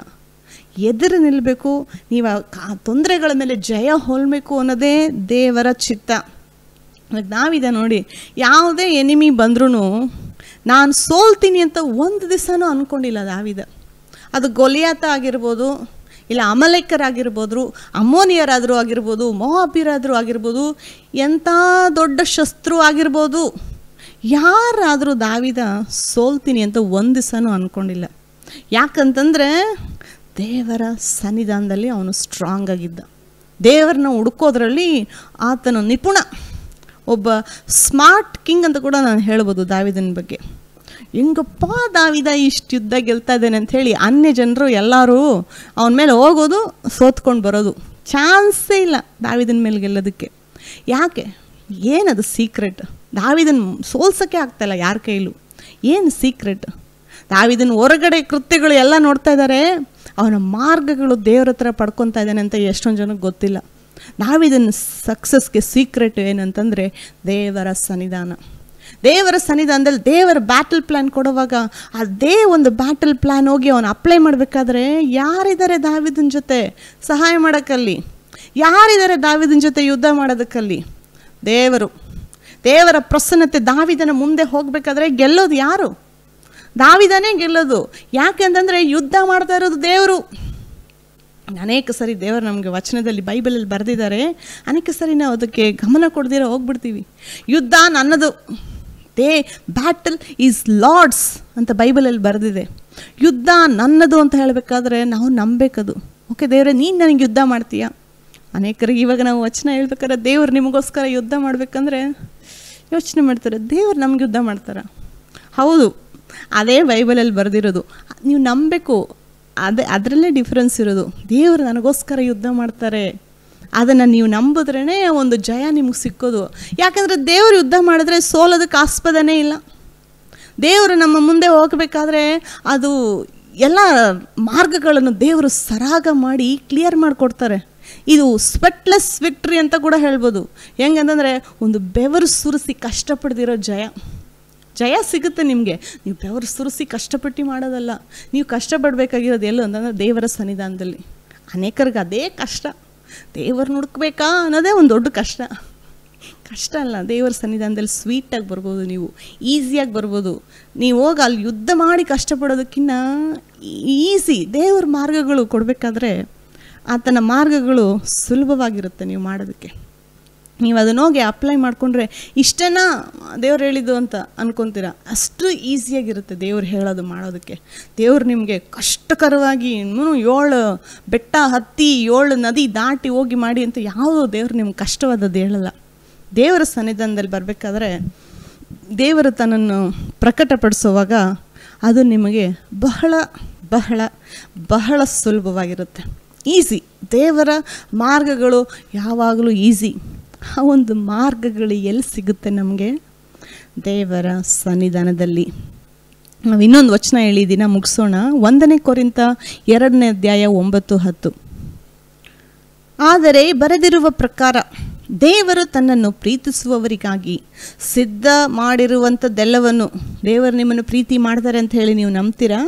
ಎದುರು ನಿಲ್ಲಬೇಕು ನೀವು ಆ ಕಾ ತೊಂದರೆಗಳ ಮೇಲೆ ಜಯ ಹೊಲ್ಬೇಕು ಅನ್ನೋದೇ ದೇವರ ಚಿತ್ತ ಇವಾಗ ನಾವಿದೆ ನೋಡಿ ಯಾವುದೇ ಎನಿಮಿ ಬಂದ್ರೂ ನಾನು ಸೋಲ್ತೀನಿ ಅಂತ ಒಂದು ದಿವಸನೂ ಅಂದ್ಕೊಂಡಿಲ್ಲ ದಾವಿದ ಅದು ಗೊಲಿಯಾತ ಆಗಿರ್ಬೋದು ಇಲ್ಲ ಅಮಲೇಕರಾಗಿರ್ಬೋದು ಅಮೋನಿಯರಾದರೂ ಆಗಿರ್ಬೋದು ಮೊಹಾಬಿರಾದರೂ ಆಗಿರ್ಬೋದು ಎಂಥ ದೊಡ್ಡ ಶಸ್ತ್ರು ಆಗಿರ್ಬೋದು ಯಾರಾದರೂ ದಾವಿದ ಸೋಲ್ತೀನಿ ಅಂತ ಒಂದು ದಿವಸನೂ ಅಂದ್ಕೊಂಡಿಲ್ಲ ಯಾಕಂತಂದರೆ ದೇವರ ಸನ್ನಿಧಾನದಲ್ಲಿ ಅವನು ಸ್ಟ್ರಾಂಗ್ ಆಗಿದ್ದ ದೇವರನ್ನ ಹುಡುಕೋದ್ರಲ್ಲಿ ಆತನು ನಿಪುಣ ಒಬ್ಬ ಸ್ಮಾರ್ಟ್ ಕಿಂಗ್ ಅಂತ ಕೂಡ ನಾನು ಹೇಳ್ಬೋದು ದಾವಿದನ ಬಗ್ಗೆ ಹೆಂಗಪ್ಪ ದಾವಿದ ಇಷ್ಟು ಯುದ್ಧ ಗೆಲ್ತಾ ಇದ್ದೇನೆ ಅಂಥೇಳಿ ಅನ್ಯ ಜನರು ಎಲ್ಲರೂ ಅವನ ಮೇಲೆ ಹೋಗೋದು ಸೋತ್ಕೊಂಡು ಬರೋದು ಚಾನ್ಸೇ ಇಲ್ಲ ದಾವಿದನ ಮೇಲೆ ಗೆಲ್ಲೋದಕ್ಕೆ ಯಾಕೆ ಏನದು ಸೀಕ್ರೆಟ್ ದಾವಿದನ್ ಸೋಲ್ಸೋಕ್ಕೆ ಆಗ್ತಾಯಿಲ್ಲ ಯಾರ ಕೈಲೂ ಏನು ಸೀಕ್ರೆಟ್ ದಾವಿದನ ಹೊರಗಡೆ ಕೃತ್ಯಗಳು ಎಲ್ಲ ನೋಡ್ತಾ ಇದ್ದಾರೆ ಅವನ ಮಾರ್ಗಗಳು ದೇವ್ರ ಹತ್ರ ಪಡ್ಕೊತಾ ಇದ್ದಾನೆ ಅಂತ ಎಷ್ಟೊಂದು ಜನಕ್ಕೆ ಗೊತ್ತಿಲ್ಲ ದಾವಿದನ ಸಕ್ಸಸ್ಗೆ ಸೀಕ್ರೆಟ್ ಏನಂತಂದರೆ ದೇವರ ಸನ್ನಿಧಾನ ದೇವರ ಸನ್ನಿಧಾನದಲ್ಲಿ ದೇವರ ಬ್ಯಾಟಲ್ ಪ್ಲ್ಯಾನ್ ಕೊಡುವಾಗ ಅದೇ ಒಂದು ಬ್ಯಾಟಲ್ ಪ್ಲ್ಯಾನ್ ಹೋಗಿ ಅವನು ಅಪ್ಲೈ ಮಾಡಬೇಕಾದ್ರೆ ಯಾರಿದ್ದಾರೆ ದಾವಿದನ ಜೊತೆ ಸಹಾಯ ಮಾಡೋಕ್ಕಲ್ಲಿ ಯಾರಿದ್ದಾರೆ ದಾವಿದನ ಜೊತೆ ಯುದ್ಧ ಮಾಡೋದಕ್ಕಲ್ಲಿ ದೇವರು ದೇವರ ಪ್ರಸನ್ನತೆ ದಾವಿದನ ಮುಂದೆ ಹೋಗಬೇಕಾದ್ರೆ ಗೆಲ್ಲೋದು ಯಾರು ದಾವಿದನೇ ಗೆಲ್ಲೋದು ಯಾಕೆಂತಂದರೆ ಯುದ್ಧ ಮಾಡ್ತಾ ಇರೋದು ದೇವರು ಅನೇಕ ಸರಿ ದೇವರು ನಮಗೆ ವಚನದಲ್ಲಿ ಬೈಬಲಲ್ಲಿ ಬರೆದಿದ್ದಾರೆ ಅನೇಕ ಸರಿ ನಾವು ಅದಕ್ಕೆ ಗಮನ ಕೊಡ್ದಿರ ಹೋಗ್ಬಿಡ್ತೀವಿ ಯುದ್ಧ ನನ್ನದು ದೇ ಬ್ಯಾಟಲ್ ಈಸ್ ಲಾರ್ಡ್ಸ್ ಅಂತ ಬೈಬಲಲ್ಲಿ ಬರೆದಿದೆ ಯುದ್ಧ ನನ್ನದು ಅಂತ ಹೇಳಬೇಕಾದ್ರೆ ನಾವು ನಂಬೇಕದು ಓಕೆ ದೇವರೇ ನೀನು ನನಗೆ ಯುದ್ಧ ಮಾಡ್ತೀಯಾ ಅನೇಕರಿಗೆ ಇವಾಗ ನಾವು ವಚನ ಹೇಳ್ಬೇಕಾದ್ರೆ ದೇವ್ರು ನಿಮಗೋಸ್ಕರ ಯುದ್ಧ ಮಾಡಬೇಕಂದ್ರೆ ಯೋಚನೆ ಮಾಡ್ತಾರೆ ದೇವ್ರು ನಮ್ಗೆ ಯುದ್ಧ ಮಾಡ್ತಾರೆ ಹೌದು ಅದೇ ಬೈಬಲಲ್ಲಿ ಬರೆದಿರೋದು ನೀವು ನಂಬೇಕು ಅದೇ ಅದರಲ್ಲೇ ಡಿಫ್ರೆನ್ಸ್ ಇರೋದು ದೇವರು ನನಗೋಸ್ಕರ ಯುದ್ಧ ಮಾಡ್ತಾರೆ ಅದನ್ನು ನೀವು ನಂಬಿದ್ರೇ ಒಂದು ಜಯ ನಿಮ್ಗೆ ಸಿಕ್ಕೋದು ಯಾಕಂದರೆ ದೇವರು ಯುದ್ಧ ಮಾಡಿದ್ರೆ ಸೋಲೋದಕ್ಕೆ ಆಸ್ಪದನೇ ಇಲ್ಲ ದೇವರು ನಮ್ಮ ಮುಂದೆ ಹೋಗಬೇಕಾದ್ರೆ ಅದು ಎಲ್ಲ ಮಾರ್ಗಗಳನ್ನು ದೇವರು ಸರಾಗ ಮಾಡಿ ಕ್ಲಿಯರ್ ಮಾಡಿಕೊಡ್ತಾರೆ ಇದು ಸ್ವೆಟ್ಲೆಸ್ ವಿಕ್ಟ್ರಿ ಅಂತ ಕೂಡ ಹೇಳ್ಬೋದು ಹೆಂಗಂತಂದರೆ ಒಂದು ಬೆವರು ಸುರಿಸಿ ಕಷ್ಟಪಡ್ದಿರೋ ಜಯ ಜಯ ಸಿಗುತ್ತೆ ನಿಮಗೆ ನೀವು ಬೆವರು ಸುರಿಸಿ ಕಷ್ಟಪಟ್ಟು ಮಾಡೋದಲ್ಲ ನೀವು ಕಷ್ಟಪಡಬೇಕಾಗಿರೋದು ಎಲ್ಲೋ ಅಂತಂದರೆ ದೇವರ ಸನ್ನಿಧಾನದಲ್ಲಿ ಅನೇಕರಿಗೆ ಅದೇ ಕಷ್ಟ ದೇವರು ಹುಡುಕ್ಬೇಕಾ ಅನ್ನೋದೇ ಒಂದು ದೊಡ್ಡ ಕಷ್ಟ ಕಷ್ಟ ಅಲ್ಲ ದೇವರ ಸನ್ನಿಧಾನದಲ್ಲಿ ಸ್ವೀಟಾಗಿ ಬರ್ಬೋದು ನೀವು ಈಸಿಯಾಗಿ ಬರ್ಬೋದು ನೀವು ಹೋಗಿ ಅಲ್ಲಿ ಯುದ್ಧ ಮಾಡಿ ಕಷ್ಟಪಡೋದಕ್ಕಿಂತ ಈಸಿ ದೇವ್ರ ಮಾರ್ಗಗಳು ಕೊಡಬೇಕಾದ್ರೆ ಆತನ ಮಾರ್ಗಗಳು ಸುಲಭವಾಗಿರುತ್ತೆ ನೀವು ಮಾಡೋದಕ್ಕೆ ನೀವು ಅದನ್ನ ಹೋಗಿ ಅಪ್ಲೈ ಮಾಡಿಕೊಂಡ್ರೆ ಇಷ್ಟೇನಾ ದೇವ್ರು ಹೇಳಿದ್ದು ಅಂತ ಅನ್ಕೊತೀರ ಅಷ್ಟು ಈಸಿಯಾಗಿರುತ್ತೆ ದೇವ್ರು ಹೇಳೋದು ಮಾಡೋದಕ್ಕೆ ದೇವ್ರು ನಿಮಗೆ ಕಷ್ಟಕರವಾಗಿ ಇನ್ನೂ ಏಳು ಬೆಟ್ಟ ಹತ್ತಿ ಏಳು ನದಿ ದಾಟಿ ಹೋಗಿ ಮಾಡಿ ಅಂತ ಯಾವುದೋ ದೇವ್ರು ನಿಮ್ಗೆ ಕಷ್ಟವಾದದ್ದು ಹೇಳಲ್ಲ ದೇವರ ಸನ್ನಿಧಾನದಲ್ಲಿ ಬರಬೇಕಾದ್ರೆ ದೇವರು ತನ್ನನ್ನು ಪ್ರಕಟಪಡಿಸುವಾಗ ಅದು ನಿಮಗೆ ಬಹಳ ಬಹಳ ಬಹಳ ಸುಲಭವಾಗಿರುತ್ತೆ ಈಸಿ ದೇವರ ಮಾರ್ಗಗಳು ಯಾವಾಗಲೂ ಈಸಿ ಆ ಒಂದು ಮಾರ್ಗಗಳು ಎಲ್ಲಿ ಸಿಗುತ್ತೆ ನಮಗೆ ದೇವರ ಸನ್ನಿಧಾನದಲ್ಲಿ ನಾವು ಇನ್ನೊಂದು ವಚನ ಹೇಳಿ ದಿನ ಮುಗಿಸೋಣ ಒಂದನೇ ಕೊರಿಂತ ಎರಡನೇ ಅಧ್ಯಾಯ ಒಂಬತ್ತು ಹತ್ತು ಆದರೆ ಬರೆದಿರುವ ಪ್ರಕಾರ ದೇವರು ತನ್ನನ್ನು ಪ್ರೀತಿಸುವವರಿಗಾಗಿ ಸಿದ್ಧ ಮಾಡಿರುವಂಥದ್ದೆಲ್ಲವನ್ನು ದೇವರು ನಿಮ್ಮನ್ನು ಪ್ರೀತಿ ಮಾಡ್ತಾರೆ ಅಂತ ಹೇಳಿ ನೀವು ನಂಬ್ತೀರಾ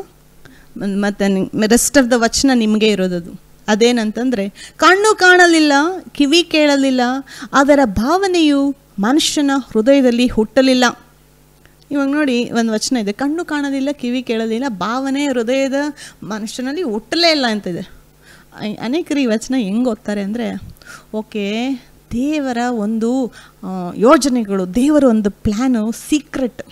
ಮತ್ತು ರೆಸ್ಟ್ ಆಫ್ ದ ವಚನ ನಿಮಗೆ ಇರೋದದು ಅದೇನಂತಂದರೆ ಕಣ್ಣು ಕಾಣಲಿಲ್ಲ ಕಿವಿ ಕೇಳಲಿಲ್ಲ ಅದರ ಭಾವನೆಯು ಮನುಷ್ಯನ ಹೃದಯದಲ್ಲಿ ಹುಟ್ಟಲಿಲ್ಲ ಇವಾಗ ನೋಡಿ ಒಂದು ವಚನ ಇದೆ ಕಣ್ಣು ಕಾಣೋದಿಲ್ಲ ಕಿವಿ ಕೇಳೋದಿಲ್ಲ ಭಾವನೆ ಹೃದಯದ ಮನುಷ್ಯನಲ್ಲಿ ಹುಟ್ಟಲೇ ಇಲ್ಲ ಅಂತಿದೆ ಅನೇಕರು ಈ ವಚನ ಹೆಂಗೆ ಓದ್ತಾರೆ ಅಂದರೆ ಓಕೆ ದೇವರ ಒಂದು ಯೋಜನೆಗಳು ದೇವರ ಒಂದು ಪ್ಲ್ಯಾನು ಸೀಕ್ರೆಟ್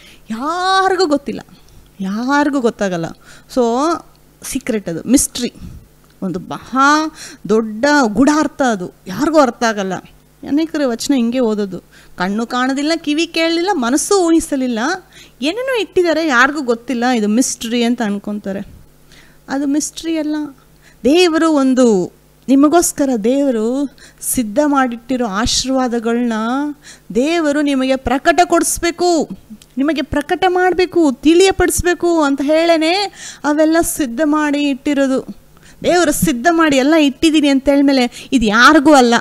ಯಾರಿಗೂ ಗೊತ್ತಿಲ್ಲ ಯಾರಿಗೂ ಗೊತ್ತಾಗಲ್ಲ ಸೊ ಸೀಕ್ರೆಟ್ ಅದು ಮಿಸ್ಟ್ರಿ ಒಂದು ಮಹಾ ದೊಡ್ಡ ಗೂಢಾರ್ಥ ಅದು ಯಾರಿಗೂ ಅರ್ಥ ಆಗಲ್ಲ ಅನೇಕರು ವಚನ ಹಿಂಗೆ ಓದೋದು ಕಣ್ಣು ಕಾಣೋದಿಲ್ಲ ಕಿವಿ ಕೇಳಲಿಲ್ಲ ಮನಸ್ಸು ಊಹಿಸಲಿಲ್ಲ ಏನೇನೋ ಇಟ್ಟಿದ್ದಾರೆ ಯಾರಿಗೂ ಗೊತ್ತಿಲ್ಲ ಇದು ಮಿಸ್ಟ್ರಿ ಅಂತ ಅನ್ಕೊತಾರೆ ಅದು ಮಿಸ್ಟ್ರಿ ಅಲ್ಲ ದೇವರು ಒಂದು ನಿಮಗೋಸ್ಕರ ದೇವರು ಸಿದ್ಧ ಮಾಡಿಟ್ಟಿರೋ ಆಶೀರ್ವಾದಗಳನ್ನ ದೇವರು ನಿಮಗೆ ಪ್ರಕಟ ಕೊಡಿಸ್ಬೇಕು ನಿಮಗೆ ಪ್ರಕಟ ಮಾಡಬೇಕು ತಿಳಿಯಪಡಿಸ್ಬೇಕು ಅಂತ ಹೇಳೇ ಅವೆಲ್ಲ ಸಿದ್ಧ ಮಾಡಿ ಇಟ್ಟಿರೋದು ದೇವರು ಸಿದ್ಧ ಮಾಡಿ ಎಲ್ಲ ಇಟ್ಟಿದ್ದೀನಿ ಅಂತ ಹೇಳಿದ್ಮೇಲೆ ಇದು ಯಾರಿಗೂ ಅಲ್ಲ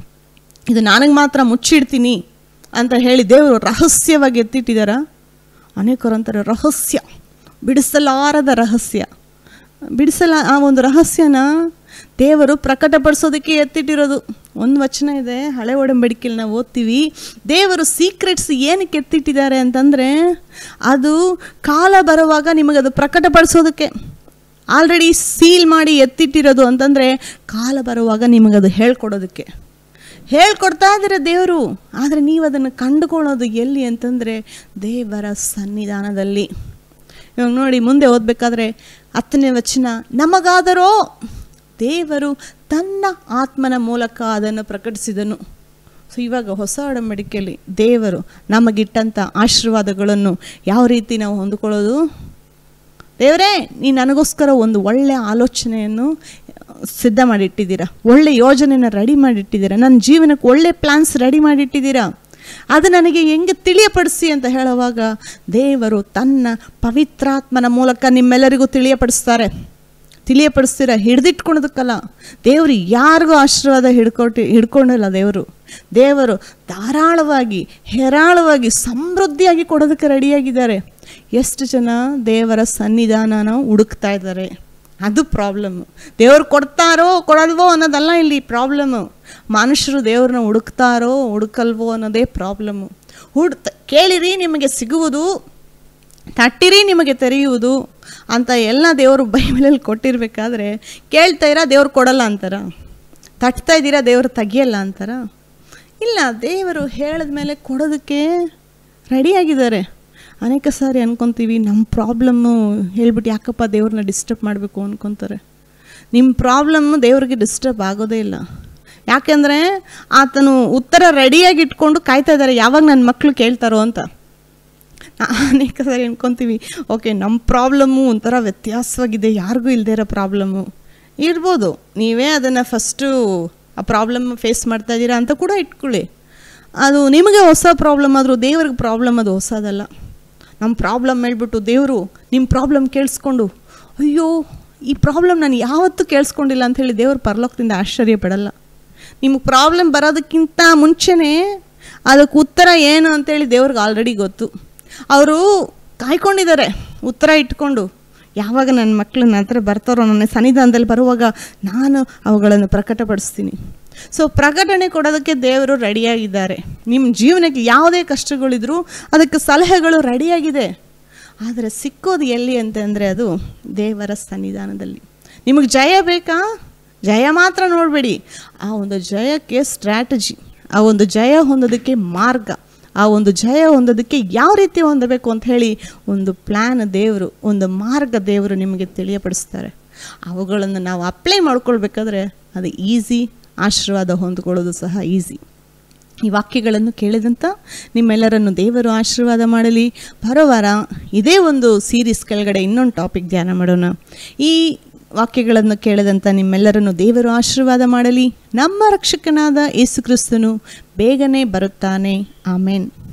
ಇದು ನನಗೆ ಮಾತ್ರ ಮುಚ್ಚಿಡ್ತೀನಿ ಅಂತ ಹೇಳಿ ದೇವರು ರಹಸ್ಯವಾಗಿ ಎತ್ತಿಟ್ಟಿದ್ದಾರ ಅನೇಕರು ಅಂತಾರೆ ರಹಸ್ಯ ಬಿಡಿಸಲಾರದ ರಹಸ್ಯ ಬಿಡಿಸಲ ಆ ಒಂದು ರಹಸ್ಯನ ದೇವರು ಪ್ರಕಟಪಡಿಸೋದಕ್ಕೆ ಎತ್ತಿಟ್ಟಿರೋದು ಒಂದು ವಚನ ಇದೆ ಹಳೆ ಒಡಂಬಡಿಕೆಯಲ್ಲಿ ನಾವು ಓದ್ತೀವಿ ದೇವರು ಸೀಕ್ರೆಟ್ಸ್ ಏನಕ್ಕೆ ಎತ್ತಿಟ್ಟಿದ್ದಾರೆ ಅಂತಂದರೆ ಅದು ಕಾಲ ಬರುವಾಗ ನಿಮಗದು ಪ್ರಕಟಪಡಿಸೋದಕ್ಕೆ ಆಲ್ರೆಡಿ ಸೀಲ್ ಮಾಡಿ ಎತ್ತಿಟ್ಟಿರೋದು ಅಂತಂದರೆ ಕಾಲ ಬರುವಾಗ ನಿಮಗದು ಹೇಳ್ಕೊಡೋದಕ್ಕೆ ಹೇಳ್ಕೊಡ್ತಾ ಇದ್ದಾರೆ ದೇವರು ಆದರೆ ನೀವು ಅದನ್ನು ಕಂಡುಕೊಳ್ಳೋದು ಎಲ್ಲಿ ಅಂತಂದರೆ ದೇವರ ಸನ್ನಿಧಾನದಲ್ಲಿ ಇವಾಗ ನೋಡಿ ಮುಂದೆ ಓದಬೇಕಾದ್ರೆ ಹತ್ತನೇ ವಚನ ನಮಗಾದರೋ ದೇವರು ತನ್ನ ಆತ್ಮನ ಮೂಲಕ ಅದನ್ನು ಪ್ರಕಟಿಸಿದನು ಸೊ ಇವಾಗ ಹೊಸ ಒಡಂಬಡಿಕೆಯಲ್ಲಿ ದೇವರು ನಮಗಿಟ್ಟಂಥ ಆಶೀರ್ವಾದಗಳನ್ನು ಯಾವ ರೀತಿ ನಾವು ಹೊಂದ್ಕೊಳ್ಳೋದು ದೇವರೇ ನೀ ನನಗೋಸ್ಕರ ಒಂದು ಒಳ್ಳೆಯ ಆಲೋಚನೆಯನ್ನು ಸಿದ್ಧ ಮಾಡಿಟ್ಟಿದ್ದೀರಾ ಒಳ್ಳೆ ಯೋಜನೆನ ರೆಡಿ ಮಾಡಿಟ್ಟಿದ್ದೀರಾ ನನ್ನ ಜೀವನಕ್ಕೆ ಒಳ್ಳೆ ಪ್ಲ್ಯಾನ್ಸ್ ರೆಡಿ ಮಾಡಿಟ್ಟಿದ್ದೀರಾ ಅದು ನನಗೆ ಹೆಂಗೆ ತಿಳಿಯಪಡಿಸಿ ಅಂತ ಹೇಳುವಾಗ ದೇವರು ತನ್ನ ಪವಿತ್ರಾತ್ಮನ ಮೂಲಕ ನಿಮ್ಮೆಲ್ಲರಿಗೂ ತಿಳಿಯಪಡಿಸ್ತಾರೆ ತಿಳಿಯಪಡಿಸ್ತೀರ ಹಿಡ್ದಿಟ್ಕೊಳೋದಕ್ಕಲ್ಲ ದೇವರು ಯಾರಿಗೂ ಆಶೀರ್ವಾದ ಹಿಡ್ಕೊಟ್ಟು ಹಿಡ್ಕೊಂಡಿಲ್ಲ ದೇವರು ದೇವರು ಧಾರಾಳವಾಗಿ ಹೇರಾಳವಾಗಿ ಸಮೃದ್ಧಿಯಾಗಿ ಕೊಡೋದಕ್ಕೆ ರೆಡಿಯಾಗಿದ್ದಾರೆ ಎಷ್ಟು ಜನ ದೇವರ ಸನ್ನಿಧಾನನ ಹುಡುಕ್ತಾ ಇದ್ದಾರೆ ಅದು ಪ್ರಾಬ್ಲಮ್ಮು ದೇವ್ರು ಕೊಡ್ತಾರೋ ಕೊಡಲ್ವೋ ಅನ್ನೋದಲ್ಲ ಇಲ್ಲಿ ಪ್ರಾಬ್ಲಮ್ಮು ಮನುಷ್ಯರು ದೇವ್ರನ್ನ ಹುಡುಕ್ತಾರೋ ಹುಡುಕಲ್ವೋ ಅನ್ನೋದೇ ಪ್ರಾಬ್ಲಮ್ಮು ಹುಡ್ ಕೇಳಿರಿ ನಿಮಗೆ ಸಿಗುವುದು ತಟ್ಟಿರಿ ನಿಮಗೆ ತೆರೆಯುವುದು ಅಂತ ಎಲ್ಲ ದೇವರು ಬೈಬಲಲ್ಲಿ ಕೊಟ್ಟಿರ್ಬೇಕಾದ್ರೆ ಕೇಳ್ತಾ ಇರ ದೇವ್ರು ಕೊಡಲ್ಲ ಅಂತಾರ ತಟ್ತಾ ಇದ್ದೀರಾ ದೇವರು ತೆಗಿಯಲ್ಲ ಅಂತಾರ ಇಲ್ಲ ದೇವರು ಹೇಳಿದ ಮೇಲೆ ಕೊಡೋದಕ್ಕೆ ರೆಡಿಯಾಗಿದ್ದಾರೆ ಅನೇಕ ಸಾರಿ ಅನ್ಕೊತೀವಿ ನಮ್ಮ ಪ್ರಾಬ್ಲಮ್ಮು ಹೇಳ್ಬಿಟ್ಟು ಯಾಕಪ್ಪ ದೇವ್ರನ್ನ ಡಿಸ್ಟರ್ಬ್ ಮಾಡಬೇಕು ಅನ್ಕೊತಾರೆ ನಿಮ್ಮ ಪ್ರಾಬ್ಲಮ್ಮು ದೇವ್ರಿಗೆ ಡಿಸ್ಟರ್ಬ್ ಆಗೋದೇ ಇಲ್ಲ ಯಾಕೆಂದರೆ ಆತನು ಉತ್ತರ ರೆಡಿಯಾಗಿ ಇಟ್ಕೊಂಡು ಕಾಯ್ತಾ ಇದ್ದಾರೆ ಯಾವಾಗ ನನ್ನ ಮಕ್ಕಳು ಕೇಳ್ತಾರೋ ಅಂತ ಅನೇಕ ಸಾರಿ ಅನ್ಕೊತೀವಿ ಓಕೆ ನಮ್ಮ ಪ್ರಾಬ್ಲಮ್ಮು ಒಂಥರ ವ್ಯತ್ಯಾಸವಾಗಿದೆ ಯಾರಿಗೂ ಇಲ್ಲದೇ ಇರೋ ಪ್ರಾಬ್ಲಮ್ಮು ಇರ್ಬೋದು ನೀವೇ ಅದನ್ನು ಫಸ್ಟು ಆ ಪ್ರಾಬ್ಲಮ್ ಫೇಸ್ ಮಾಡ್ತಾ ಇದ್ದೀರಾ ಅಂತ ಕೂಡ ಇಟ್ಕೊಳ್ಳಿ ಅದು ನಿಮಗೆ ಹೊಸ ಪ್ರಾಬ್ಲಮ್ ಆದರೂ ದೇವ್ರಿಗೆ ಪ್ರಾಬ್ಲಮ್ ಅದು ಹೊಸದಲ್ಲ ನಮ್ಮ ಪ್ರಾಬ್ಲಮ್ ಹೇಳ್ಬಿಟ್ಟು ದೇವರು ನಿಮ್ಮ ಪ್ರಾಬ್ಲಮ್ ಕೇಳಿಸ್ಕೊಂಡು ಅಯ್ಯೋ ಈ ಪ್ರಾಬ್ಲಮ್ ನಾನು ಯಾವತ್ತೂ ಕೇಳಿಸ್ಕೊಂಡಿಲ್ಲ ಅಂಥೇಳಿ ದೇವ್ರ ಪರಲೋಕದಿಂದ ಆಶ್ಚರ್ಯ ಪಡಲ್ಲ ನಿಮಗೆ ಪ್ರಾಬ್ಲಮ್ ಬರೋದಕ್ಕಿಂತ ಮುಂಚೆನೇ ಅದಕ್ಕೆ ಉತ್ತರ ಏನು ಅಂತೇಳಿ ದೇವ್ರಿಗೆ ಆಲ್ರೆಡಿ ಗೊತ್ತು ಅವರು ಕಾಯ್ಕೊಂಡಿದ್ದಾರೆ ಉತ್ತರ ಇಟ್ಕೊಂಡು ಯಾವಾಗ ನನ್ನ ಮಕ್ಕಳು ನನ್ನ ಹತ್ರ ಬರ್ತಾರೋ ನನ್ನ ಸನ್ನಿಧಾನದಲ್ಲಿ ಬರುವಾಗ ನಾನು ಅವುಗಳನ್ನು ಪ್ರಕಟಪಡಿಸ್ತೀನಿ ಸೊ ಪ್ರಕಟಣೆ ಕೊಡೋದಕ್ಕೆ ದೇವರು ರೆಡಿಯಾಗಿದ್ದಾರೆ ನಿಮ್ಮ ಜೀವನಕ್ಕೆ ಯಾವುದೇ ಕಷ್ಟಗಳಿದ್ರೂ ಅದಕ್ಕೆ ಸಲಹೆಗಳು ರೆಡಿಯಾಗಿದೆ ಆದರೆ ಸಿಕ್ಕೋದು ಎಲ್ಲಿ ಅಂತಂದರೆ ಅದು ದೇವರ ಸನ್ನಿಧಾನದಲ್ಲಿ ನಿಮಗೆ ಜಯ ಬೇಕಾ ಜಯ ಮಾತ್ರ ನೋಡಬೇಡಿ ಆ ಒಂದು ಜಯಕ್ಕೆ ಸ್ಟ್ರಾಟಜಿ ಆ ಒಂದು ಜಯ ಹೊಂದೋದಕ್ಕೆ ಮಾರ್ಗ ಆ ಒಂದು ಜಯ ಹೊಂದೋದಕ್ಕೆ ಯಾವ ರೀತಿ ಹೊಂದಬೇಕು ಅಂತ ಹೇಳಿ ಒಂದು ಪ್ಲ್ಯಾನ್ ದೇವರು ಒಂದು ಮಾರ್ಗ ದೇವರು ನಿಮಗೆ ತಿಳಿಯಪಡಿಸ್ತಾರೆ ಅವುಗಳನ್ನು ನಾವು ಅಪ್ಲೈ ಮಾಡ್ಕೊಳ್ಬೇಕಾದ್ರೆ ಅದು ಈಸಿ ಆಶೀರ್ವಾದ ಹೊಂದ್ಕೊಳ್ಳೋದು ಸಹ ಈಸಿ ಈ ವಾಕ್ಯಗಳನ್ನು ಕೇಳಿದಂಥ ನಿಮ್ಮೆಲ್ಲರನ್ನು ದೇವರು ಆಶೀರ್ವಾದ ಮಾಡಲಿ ಬರೋ ವಾರ ಇದೇ ಒಂದು ಸೀರೀಸ್ ಕೆಳಗಡೆ ಇನ್ನೊಂದು ಟಾಪಿಕ್ ಧ್ಯಾನ ಮಾಡೋಣ ಈ ವಾಕ್ಯಗಳನ್ನು ಕೇಳಿದಂಥ ನಿಮ್ಮೆಲ್ಲರನ್ನು ದೇವರು ಆಶೀರ್ವಾದ ಮಾಡಲಿ ನಮ್ಮ ರಕ್ಷಕನಾದ ಯೇಸು ಕ್ರಿಸ್ತನು ಬೇಗನೆ ಬರುತ್ತಾನೆ ಆಮೇನ್